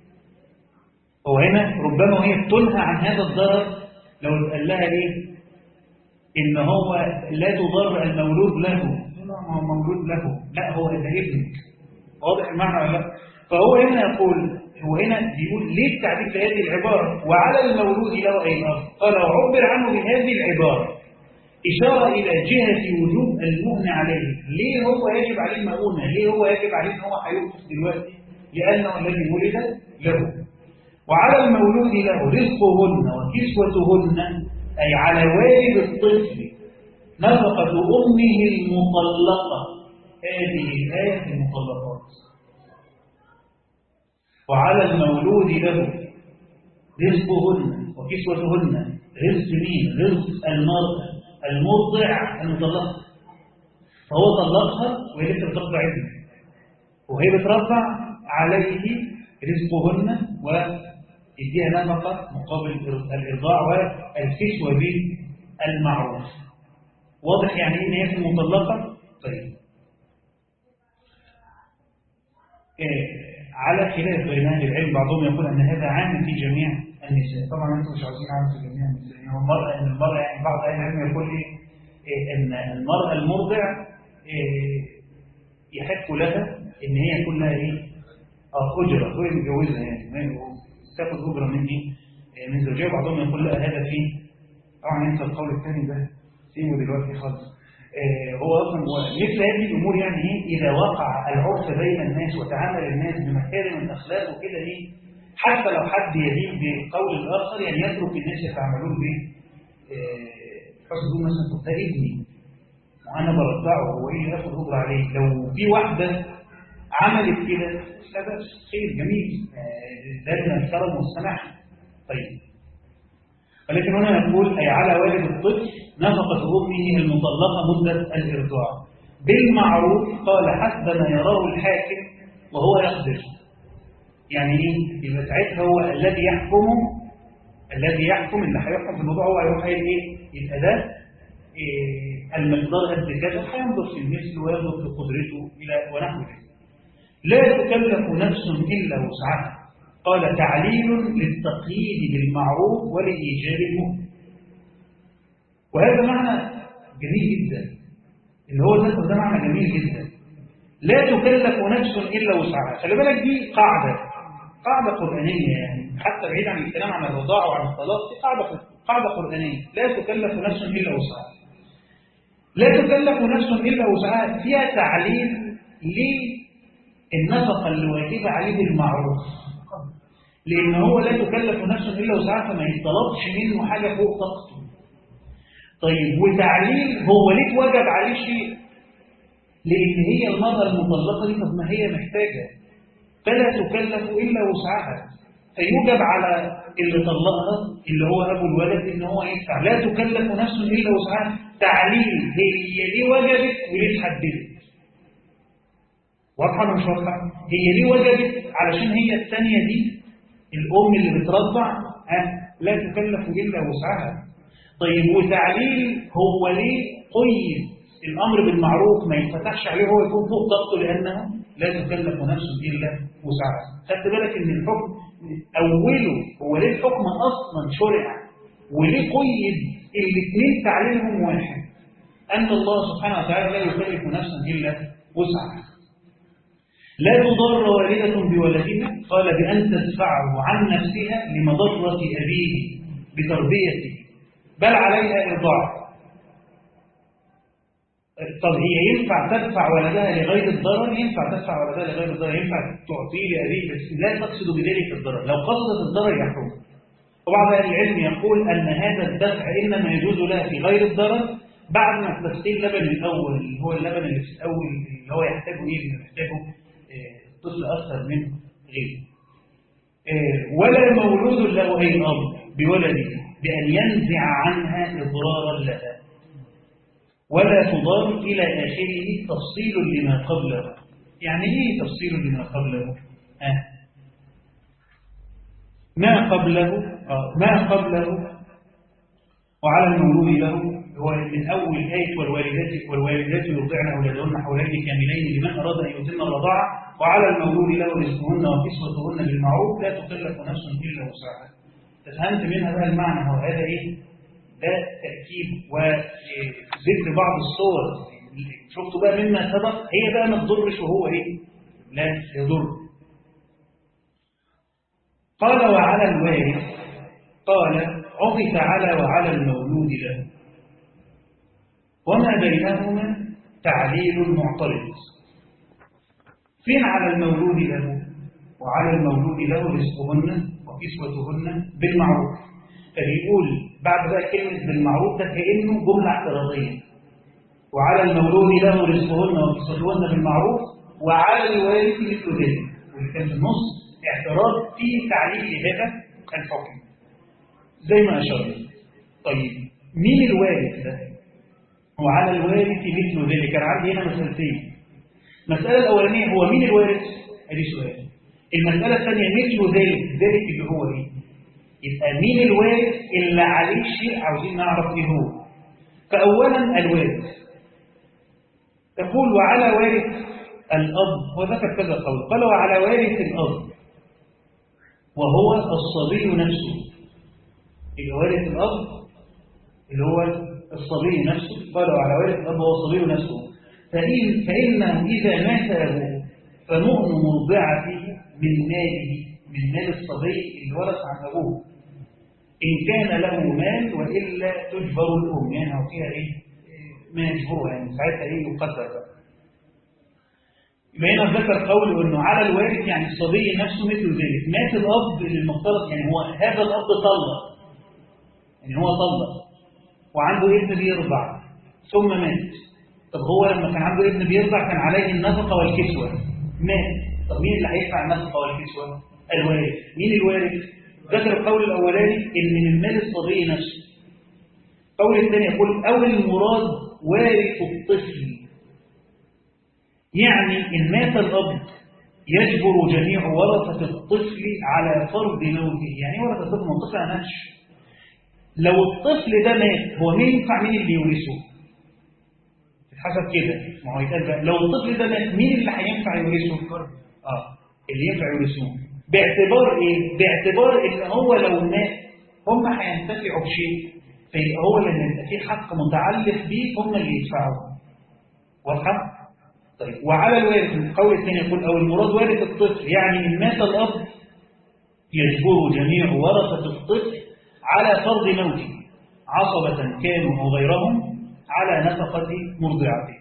هو هنا ربما وهي بتنهى عن هذا الضرر لو قال لها ايه ان هو لا تضر المولود له ما هو مولود له لا هو ده ابنك واضح المعنى ولا لا فهو هنا يقول هو هنا بيقول ليه التعريف بهذه العبارة وعلى المولود له أي الأرض قال وعبر عنه بهذه العبارة إشارة إلى جهة وجوب المؤن عليه ليه هو يجب عليه المؤونة ليه هو يجب عليه أن هو هيوقف دلوقتي لأنه الذي ولد له وعلى المولود له رزقهن وكسوتهن أي على والد الطفل نفقة أمه المطلقة هذه الآية في المطلقات وعلى المولود له رزقهن وكسوتهن رزق مين؟ رزق المرأة المرضع المطلقة فهو طلقها وهي لسه بترضع ابنه وهي بترضع عليه رزقهن ويديها نفقة مقابل الإرضاع والكسوة بالمعروف واضح يعني إيه إن هي في المطلقة؟ طيب إيه على خلاف بين أهل العلم بعضهم يقول أن هذا عام في جميع النساء طبعا أنتم مش عاوزين عام في جميع النساء يعني المرأة أن المرأة يعني بعض أهل العلم يقول لي إيه أن المرأة المرضع إيه يحق لها ان هي يكون لها ايه اه اجره هو متجوزها يعني تاخد اجره من ايه من زوجها بعضهم يقول لا هذا فيه طبعا انت القول الثاني ده سيبه دلوقتي خالص آه هو اصلا هو مثل هذه الامور يعني ايه اذا وقع العرف بين الناس وتعامل الناس بمكارم الاخلاق وكده ايه حتى لو حد يليق بقول الاخر يعني يترك الناس يتعاملون به آه حسن مثلا طب ده ابني وانا برضعه هو ايه اللي ياخد اجره عليه لو في واحده عملت كده لا بأس خير جميل لازم الكرم والسماح طيب ولكن هنا نقول أي على والد الطفل نفقة أمه المطلقة مدة الإرضاع بالمعروف قال حسب ما يراه الحاكم وهو يقدر يعني ايه يبقى ساعتها هو الذي يحكم الذي يحكم اللي هيحكم في الموضوع هو هيروح قايل ايه يبقى ده إيه المقدار قد كذا هينظر في المثل وينظر في قدرته الى ونحو ذلك لا تكلف نفس إلا وسعها قال تعليل للتقييد بالمعروف ولإيجاب المهم وهذا معنى جميل جدا اللي هو ده, ده معنى جميل جدا لا تكلف نفس إلا وسعها خلي بالك دي قاعدة قاعدة قرآنية يعني حتى بعيد عن الكلام عن الرضاعة وعن الطلاق دي قاعدة قاعدة قرآنية لا تكلف نفس إلا وسعها لا تكلف نفس إلا وسعها فيها تعليل ليه النفقة اللي واجبة عليه بالمعروف لأن هو لا تكلف نفسه إلا وسعها فما يطلبش منه حاجة فوق طاقته طيب وتعليل هو ليه وجب عليه شيء لأن هي المرأة المطلقة دي طب ما هي محتاجة فلا تكلف إلا وسعها فيوجب على اللي طلقها اللي هو أبو الولد إن هو يدفع لا تكلف نفس إلا وسعها تعليل هي ليه وجبت وليه اتحددت واضحه ولا مش واضحه هي ليه وجبت علشان هي الثانيه دي الام اللي بترضع ها لا تكلف الا وسعها طيب وتعليل هو ليه قيد الامر بالمعروف ما ينفتحش عليه هو يكون فوق طاقته لانه لا تكلف نفس الا وسعها خدت بالك ان الحكم اوله هو ليه الحكم اصلا شرع وليه قيد الاثنين تعليلهم واحد ان الله سبحانه وتعالى لا يكلف نفسا الا وسعها لا تضر والدة بولدها قال بأن تدفعه عن نفسها لمضرة أبيه بتربيته بل عليها إرضاع طب هي ينفع تدفع ولدها لغير الضرر ينفع تدفع ولدها لغير الضرر ينفع تعطيه لأبيه بس لا تقصد بذلك الضرر لو قصدت الضرر يحرم وبعض أهل العلم يقول أن هذا الدفع إنما يجوز لها في غير الضرر بعد ما تستيل لبن الأول اللي هو اللبن اللي في الأول اللي هو يحتاجه إيه اللي محتاجه الطفل أكثر من غيره ولا مولود له أي أب بولده بأن ينزع عنها إضرارا لها ولا تضار إلى آخره تفصيل لما قبله يعني إيه تفصيل لما قبله آه. ما قبله آه. ما قبله وعلى المولود له هو من أول آية والوالدات والوالدات يرضعن أولادهن حولين كاملين لمن أراد أن يتم الرضاعة وعلى المولود له رزقهن وكسوتهن بالمعروف لا تكلف نفس إلا وسعها تفهمت منها بقى المعنى هو هذا إيه؟ ده تأكيد وذكر بعض الصور شفتوا بقى مما سبق هي بقى ما تضرش وهو إيه؟ لا يضر قال وعلى الوارث قال عطف على وعلى المولود له وما بينهما تعليل معترض فين على المولود له وعلى المولود له رزقهن وكسوتهن بالمعروف فبيقول بعد بقى كلمة بالمعروف ده كأنه جملة اعتراضية وعلى المولود له رزقهن وكسوتهن بالمعروف وعلى الوارث مثل ذلك واللي كان في النص اعتراض في تعليل لهذا الحكم زي ما أشرنا طيب مين الوارث ده؟ وعلى الوارث مثل ذلك كان عندي هنا مسألتين المسألة الأولانية هو مين الوارث؟ ادي سؤال المسألة الثانية مثل ذلك ذلك اللي هو ايه؟ يبقى مين الوارث اللي عليه شيء عاوزين نعرف ايه هو فأولا الوارث يقول وعلى وارث الأب وذكر كذا قول قال وعلى وارث الأب وهو الصبي نفسه اللي وارث الأب اللي هو الصبي نفسه قال وعلى وارث الأب وهو الصبي نفسه فإن فإنه إذا مات أبوه فمؤن مرضعته من ماله من مال الصبي اللي ورث عن أبوه إن كان له مال وإلا تجبر الأم يعني أو فيها إيه ما يجبرها يعني ساعتها إيه يقدر بقى يبقى هنا ذكر قوله انه على الوارث يعني الصبي نفسه مثل ذلك مات الاب للمفترض يعني هو هذا الاب طلق يعني هو طلق وعنده ابن بيرضع ثم مات طب هو لما كان عنده ابن بيرضع كان عليه النفقه والكسوه مات طب مين اللي هيدفع النفقه والكسوه الوارث مين الوارث ذكر القول الاولاني ان من مال الصبي نفسه القول الثاني يقول او المراد وارث الطفل يعني إن مات الأب يجبر جميع ورثة الطفل على فرض موته يعني ورثة الطفل منطقة على نفسه لو الطفل ده مات هو مين ينفع مين اللي يورثه حسب كده ما هو يتقال بقى لو الطفل ده مات مين اللي هينفع يورثه اه اللي ينفع يورثه باعتبار ايه باعتبار ان هو لو مات هم هينتفعوا بشيء فيبقى هو لما يبقى في حق متعلق بيه هم اللي يدفعوه واضحه طيب وعلى الوارث القول الثاني يقول أو المراد وارث الطفل يعني إن مات الأب يجبر جميع ورثة الطفل على فرض موته عصبة كانوا أو غيرهم على نفقة مرضعته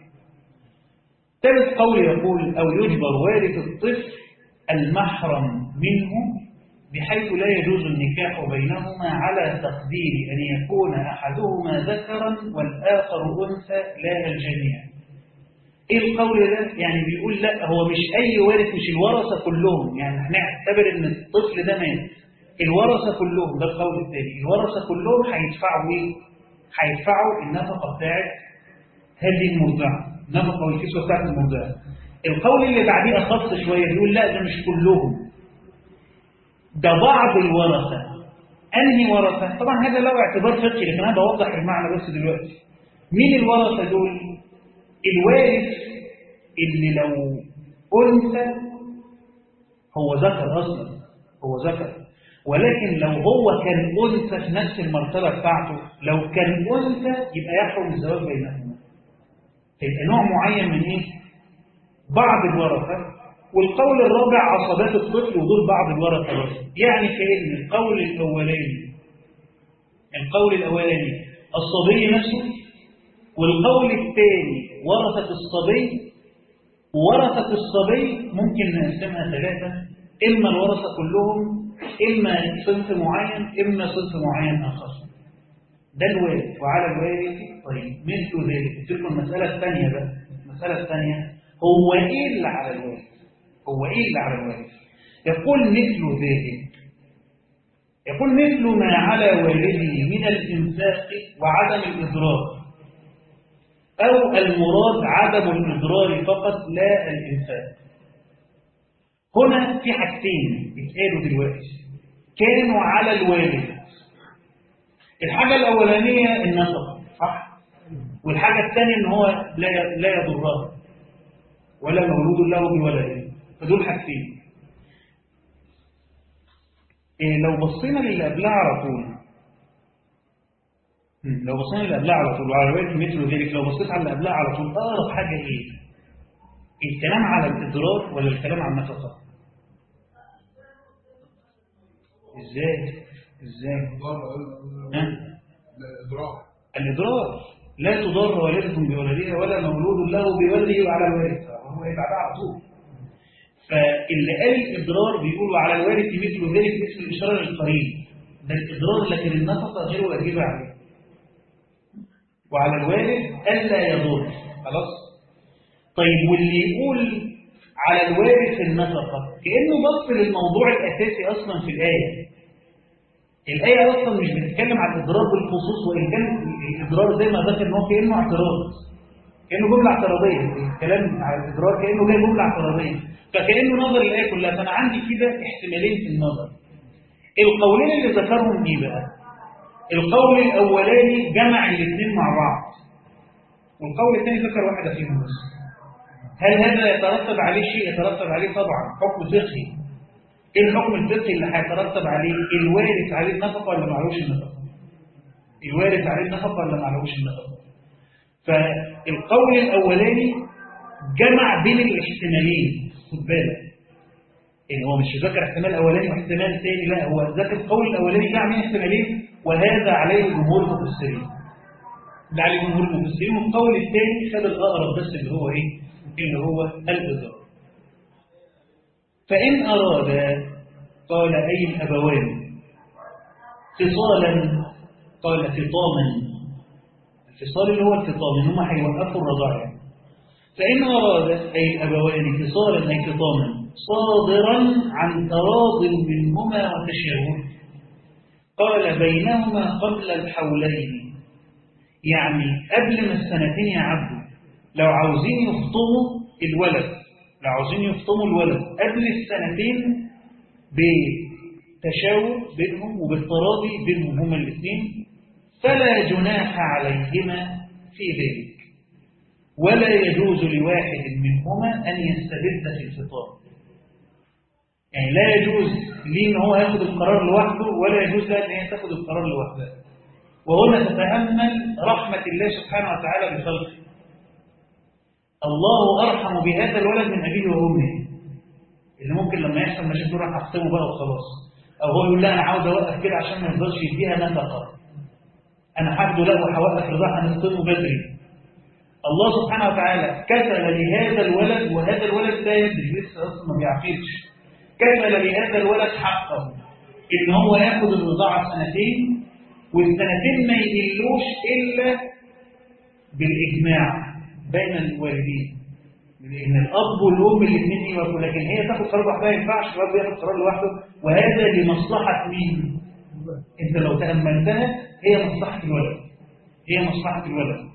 ثالث قول يقول أو يجبر وارث الطفل المحرم منه بحيث لا يجوز النكاح بينهما على تقدير أن يكون أحدهما ذكرا والآخر أنثى لا الجميع ايه القول ده يعني بيقول لا هو مش اي وارث مش الورثه كلهم يعني هنعتبر ان الطفل ده مات الورثه كلهم ده القول الثاني الورثه كلهم هيدفعوا ايه هيدفعوا النفقه بتاعت هذه المرضعه النفقه والكسوه بتاعت المرضعه القول اللي بعديه اخص شويه بيقول لا ده مش كلهم ده بعض الورثه انهي ورثه طبعا هذا له اعتبار فقهي لكن انا بوضح المعنى بس دلوقتي مين الورثه دول الوارث اللي لو أنثى هو ذكر أصلا هو ذكر ولكن لو هو كان أنثى في نفس المرتبة بتاعته لو كان أنثى يبقى يحرم الزواج بينهما يبقى نوع معين من إيه؟ بعض الورثة والقول الرابع عصبات الطفل ودول بعض الورثة بس يعني كأن القول الأولاني القول الأولاني الصبي نفسه والقول الثاني ورثة الصبي ورثة الصبي ممكن نقسمها ثلاثة إما الورثة كلهم إما صنف معين إما صنف معين آخر ده الوارث وعلى الوارث طيب مثل ذلك قلت لكم المسألة الثانية بقى المسألة الثانية هو إيه اللي على الوارث هو إيه اللي على الوارث يقول مثل ذلك يقول مثل ما على والده من الإنفاق وعدم الإضرار أو المراد عدم الإضرار فقط لا الإنفاق هنا في حاجتين بيتقالوا دلوقتي كانوا على الوالد الحاجة الأولانية النفقة صح والحاجة الثانية إن هو لا لا يضرها ولا مولود له بولده فدول حاجتين إيه لو بصينا للي قبلها على طول لو بصينا اللي قبلها على طول وعلى رواية مثل ذلك لو بصيت على اللي قبلها على طول أقرب حاجة إيه؟ الكلام على الإضرار ولا الكلام على النفقة؟ إزاي؟ إزاي؟ ها؟ الإضرار الإضرار لا تضر والدة بولدها ولا مولود له بولده وعلى الوارث هو يبقى على طول فاللي قال الإضرار بيقولوا على الوارث مثل ذلك اسم الإشارة للقريب ده الإضرار لكن النفقة غير واجبة عليه وعلى الوارث ألا يضر خلاص طيب واللي يقول على الوارث النفقة كأنه بص للموضوع الأساسي أصلا في الآية الآية أصلا مش بتتكلم عن الإضرار بالخصوص وإن كان الإضرار زي ما ذكر إن هو كأنه اعتراض كأنه جملة اعتراضية الكلام على الإضرار كأنه جاي جملة اعتراضية فكأنه نظر الآية كلها فأنا عندي كده احتمالين في النظر القولين اللي ذكرهم إيه بقى؟ القول الأولاني جمع الاثنين مع بعض والقول الثاني ذكر واحدة فيهم بس هل هذا يترتب عليه شيء يترتب عليه طبعا حكم فقهي ايه الحكم الفقهي اللي هيترتب عليه الوارث عليه النفقه ولا معلوش النفقه الوارث عليه النفقه ولا معلوش النفقه فالقول الاولاني جمع بين الاحتمالين خد بالك ان هو مش ذكر احتمال اولاني واحتمال ثاني لا هو ذكر القول الاولاني جمع بين احتمالين وهذا عليه جمهور المفسرين ده عليه جمهور المفسرين والقول الثاني خد الاقرب بس اللي هو ايه اللي هو الإضرار فإن أراد قال أي الأبوان فصالا قال فطاما الفصال اللي هو الفطام إن هم هيوقفوا الرضاعة فإن أراد أي الأبوان فصالا أي فطاما صادرا عن تراض منهما وتشاور قال بينهما قبل الحولين يعني قبل ما السنتين يعدوا لو عاوزين يفطموا الولد لو عاوزين يفطموا الولد قبل السنتين بتشاور بينهم وبالتراضي بينهم هما الاثنين فلا جناح عليهما في ذلك ولا يجوز لواحد منهما أن يستبد في الفطام يعني لا يجوز ليه ان هو ياخد القرار لوحده ولا يجوز لها ان هي تاخد القرار لوحدها وهنا تتأمل رحمة الله سبحانه وتعالى بخلقه الله أرحم بهذا الولد من أبيه وأمه اللي ممكن لما يحصل مشاكل راح أختمه بقى وخلاص أو هو يقول لا أنا عاوز أوقف كده عشان ما يفضلش يديها نفقة أنا هاخده لا وهوقف الراحة نختمه بدري الله سبحانه وتعالى كفل لهذا الولد وهذا الولد لا يدري لسه أصلا ما بيعقلش كفل لهذا الولد حقه إن هو ياخد الرضاعة سنتين والسنتين ما يقلوش إلا بالإجماع بين الوالدين لأن الأب والأم الاثنين يوافقوا لكن هي تاخد قرار لوحدها ما ينفعش الأب ياخد قرار لوحده وهذا لمصلحة مين؟ أنت لو تأملتها هي مصلحة الولد هي مصلحة الولد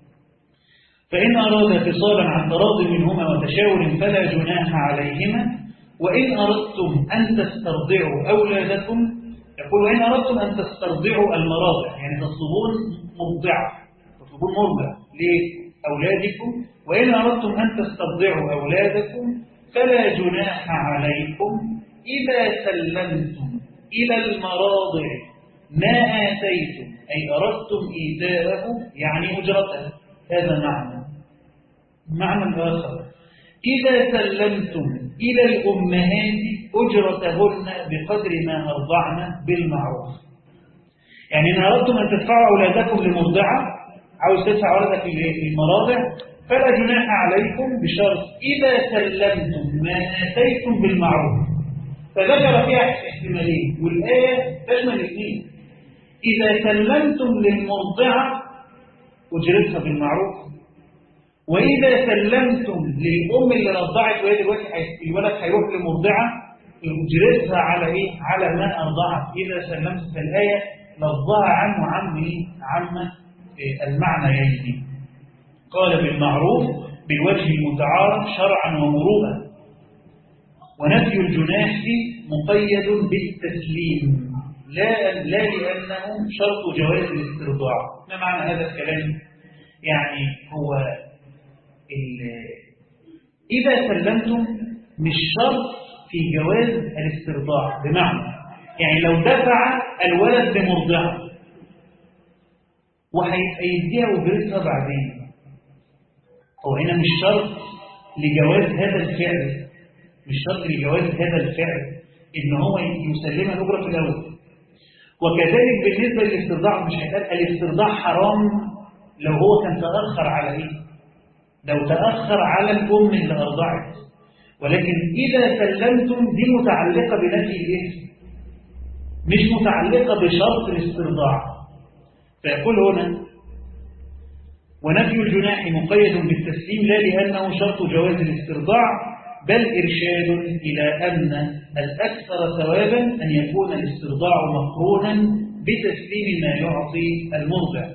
فإن أراد فصالا عن تراض منهما وتشاور فلا جناح عليهما وإن أردتم أن تسترضعوا أولادكم يقول وإن أردتم أن تسترضعوا المراضع يعني تطلبون مرضعة تطلبون مرضع لأولادكم وإن أردتم أن تسترضعوا أولادكم فلا جناح عليكم إذا سلمتم إلى المراضع ما آتيتم أي أردتم إيتاءه يعني أجرته هذا معنى معنى آخر إذا سلمتم إلى الأمهات أجرتهن بقدر ما أرضعن بالمعروف يعني إن أردتم أن تدفعوا أولادكم لمرضعة عاوز تدفع ولدك للمراضع فلا جناح عليكم بشرط إذا سلمتم ما آتيتم بالمعروف فذكر فيها احتمالين والآية تشمل الاثنين إذا سلمتم للمرضعة أجرتها بالمعروف وإذا سلمتم للأم اللي رضعت وهي دلوقتي الولد هيروح لمرضعة أجرتها على إيه؟ على ما أرضعت إذا سلمت فالآية لفظها عن وعن إيه؟ عن المعنيين قال بالمعروف بالوجه المتعارف شرعا ومروءا ونفي الجناح مقيد بالتسليم لا لا لأنه شرط جواز الاسترضاع ما معنى هذا الكلام يعني هو إذا سلمتم مش شرط في جواز الاسترضاع بمعنى يعني لو دفع الولد لمرضعه وهيديها وجرتها بعدين هو هنا مش شرط لجواز هذا الفعل مش شرط لجواز هذا الفعل ان هو يسلمها الاجره في الاول وكذلك بالنسبه للاسترضاع مش هيتقال الاسترضاع حرام لو هو كان تاخر على ايه لو تاخر على الام اللي ارضعت ولكن إذا سلمتم دي متعلقة بنفي الإثم مش متعلقة بشرط الاسترضاع فيقول هنا ونفي الجناح مقيد بالتسليم لا لأنه شرط جواز الاسترضاع بل إرشاد إلى أن الأكثر ثوابا أن يكون الاسترضاع مقرونا بتسليم ما يعطي المرضع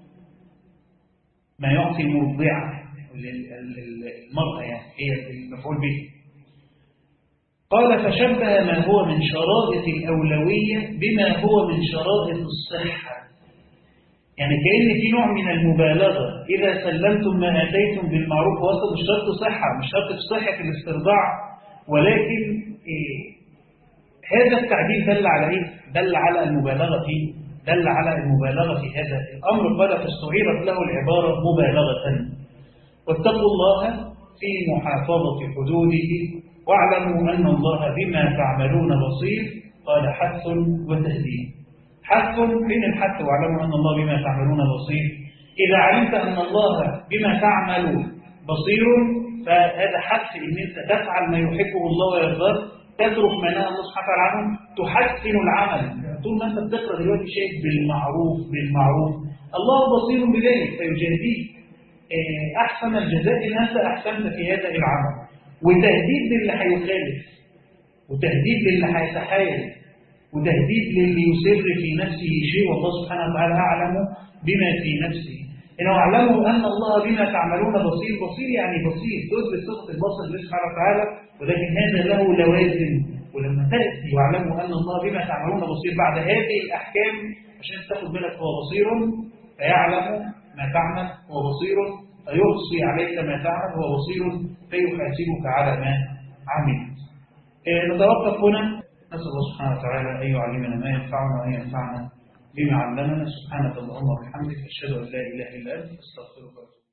ما يعطي المرضعة المرأة يعني هي المفعول به قال فشبه ما هو من شرائط الأولوية بما هو من شرائط الصحة يعني كأن في نوع من المبالغة إذا سلمتم ما أتيتم بالمعروف وسط مش شرط صحة مش شرط صحة الاسترضاع ولكن إيه هذا التعديل دل على إيه؟ دل على المبالغة فيه دل على المبالغة في هذا الأمر قال فاستعيرت له العبارة مبالغة واتقوا الله في محافظة حدوده واعلموا أن الله بما تعملون بصير قال حث وتهديد حث فين الحث واعلموا أن الله بما تعملون بصير إذا علمت أن الله بما تعمل بصير فهذا حث إن أنت تفعل ما يحبه الله ويرضاه تترك ما نهى الله سبحانه وتعالى عنه تحسن العمل طول ما أنت بتقرأ دلوقتي شيء بالمعروف بالمعروف الله بصير بذلك فيجازيك أحسن الجزاء إن أنت أحسنت في هذا العمل وتهديد للي هيخالف وتهديد للي هيتحايل وتهديد للي يسر في نفسه شيء والله سبحانه وتعالى أعلم بما في نفسه إنه اعلموا أن الله بما تعملون بصير بصير يعني بصير تثبت صدق البصر لله سبحانه وتعالى ولكن هذا له لوازم ولما تأتي واعلموا أن الله بما تعملون بصير بعد هذه الأحكام عشان تاخد بالك هو بصير فيعلم ما تعمل هو بصير فيحصي عليك ما تعمل هو بصير فيحاسبك على ما عملت نتوقف هنا نسأل الله سبحانه وتعالى أن يعلمنا ما ينفعنا وأن ينفعنا بما علمنا سبحانك اللهم وبحمدك أشهد أن لا إله إلا أنت أستغفرك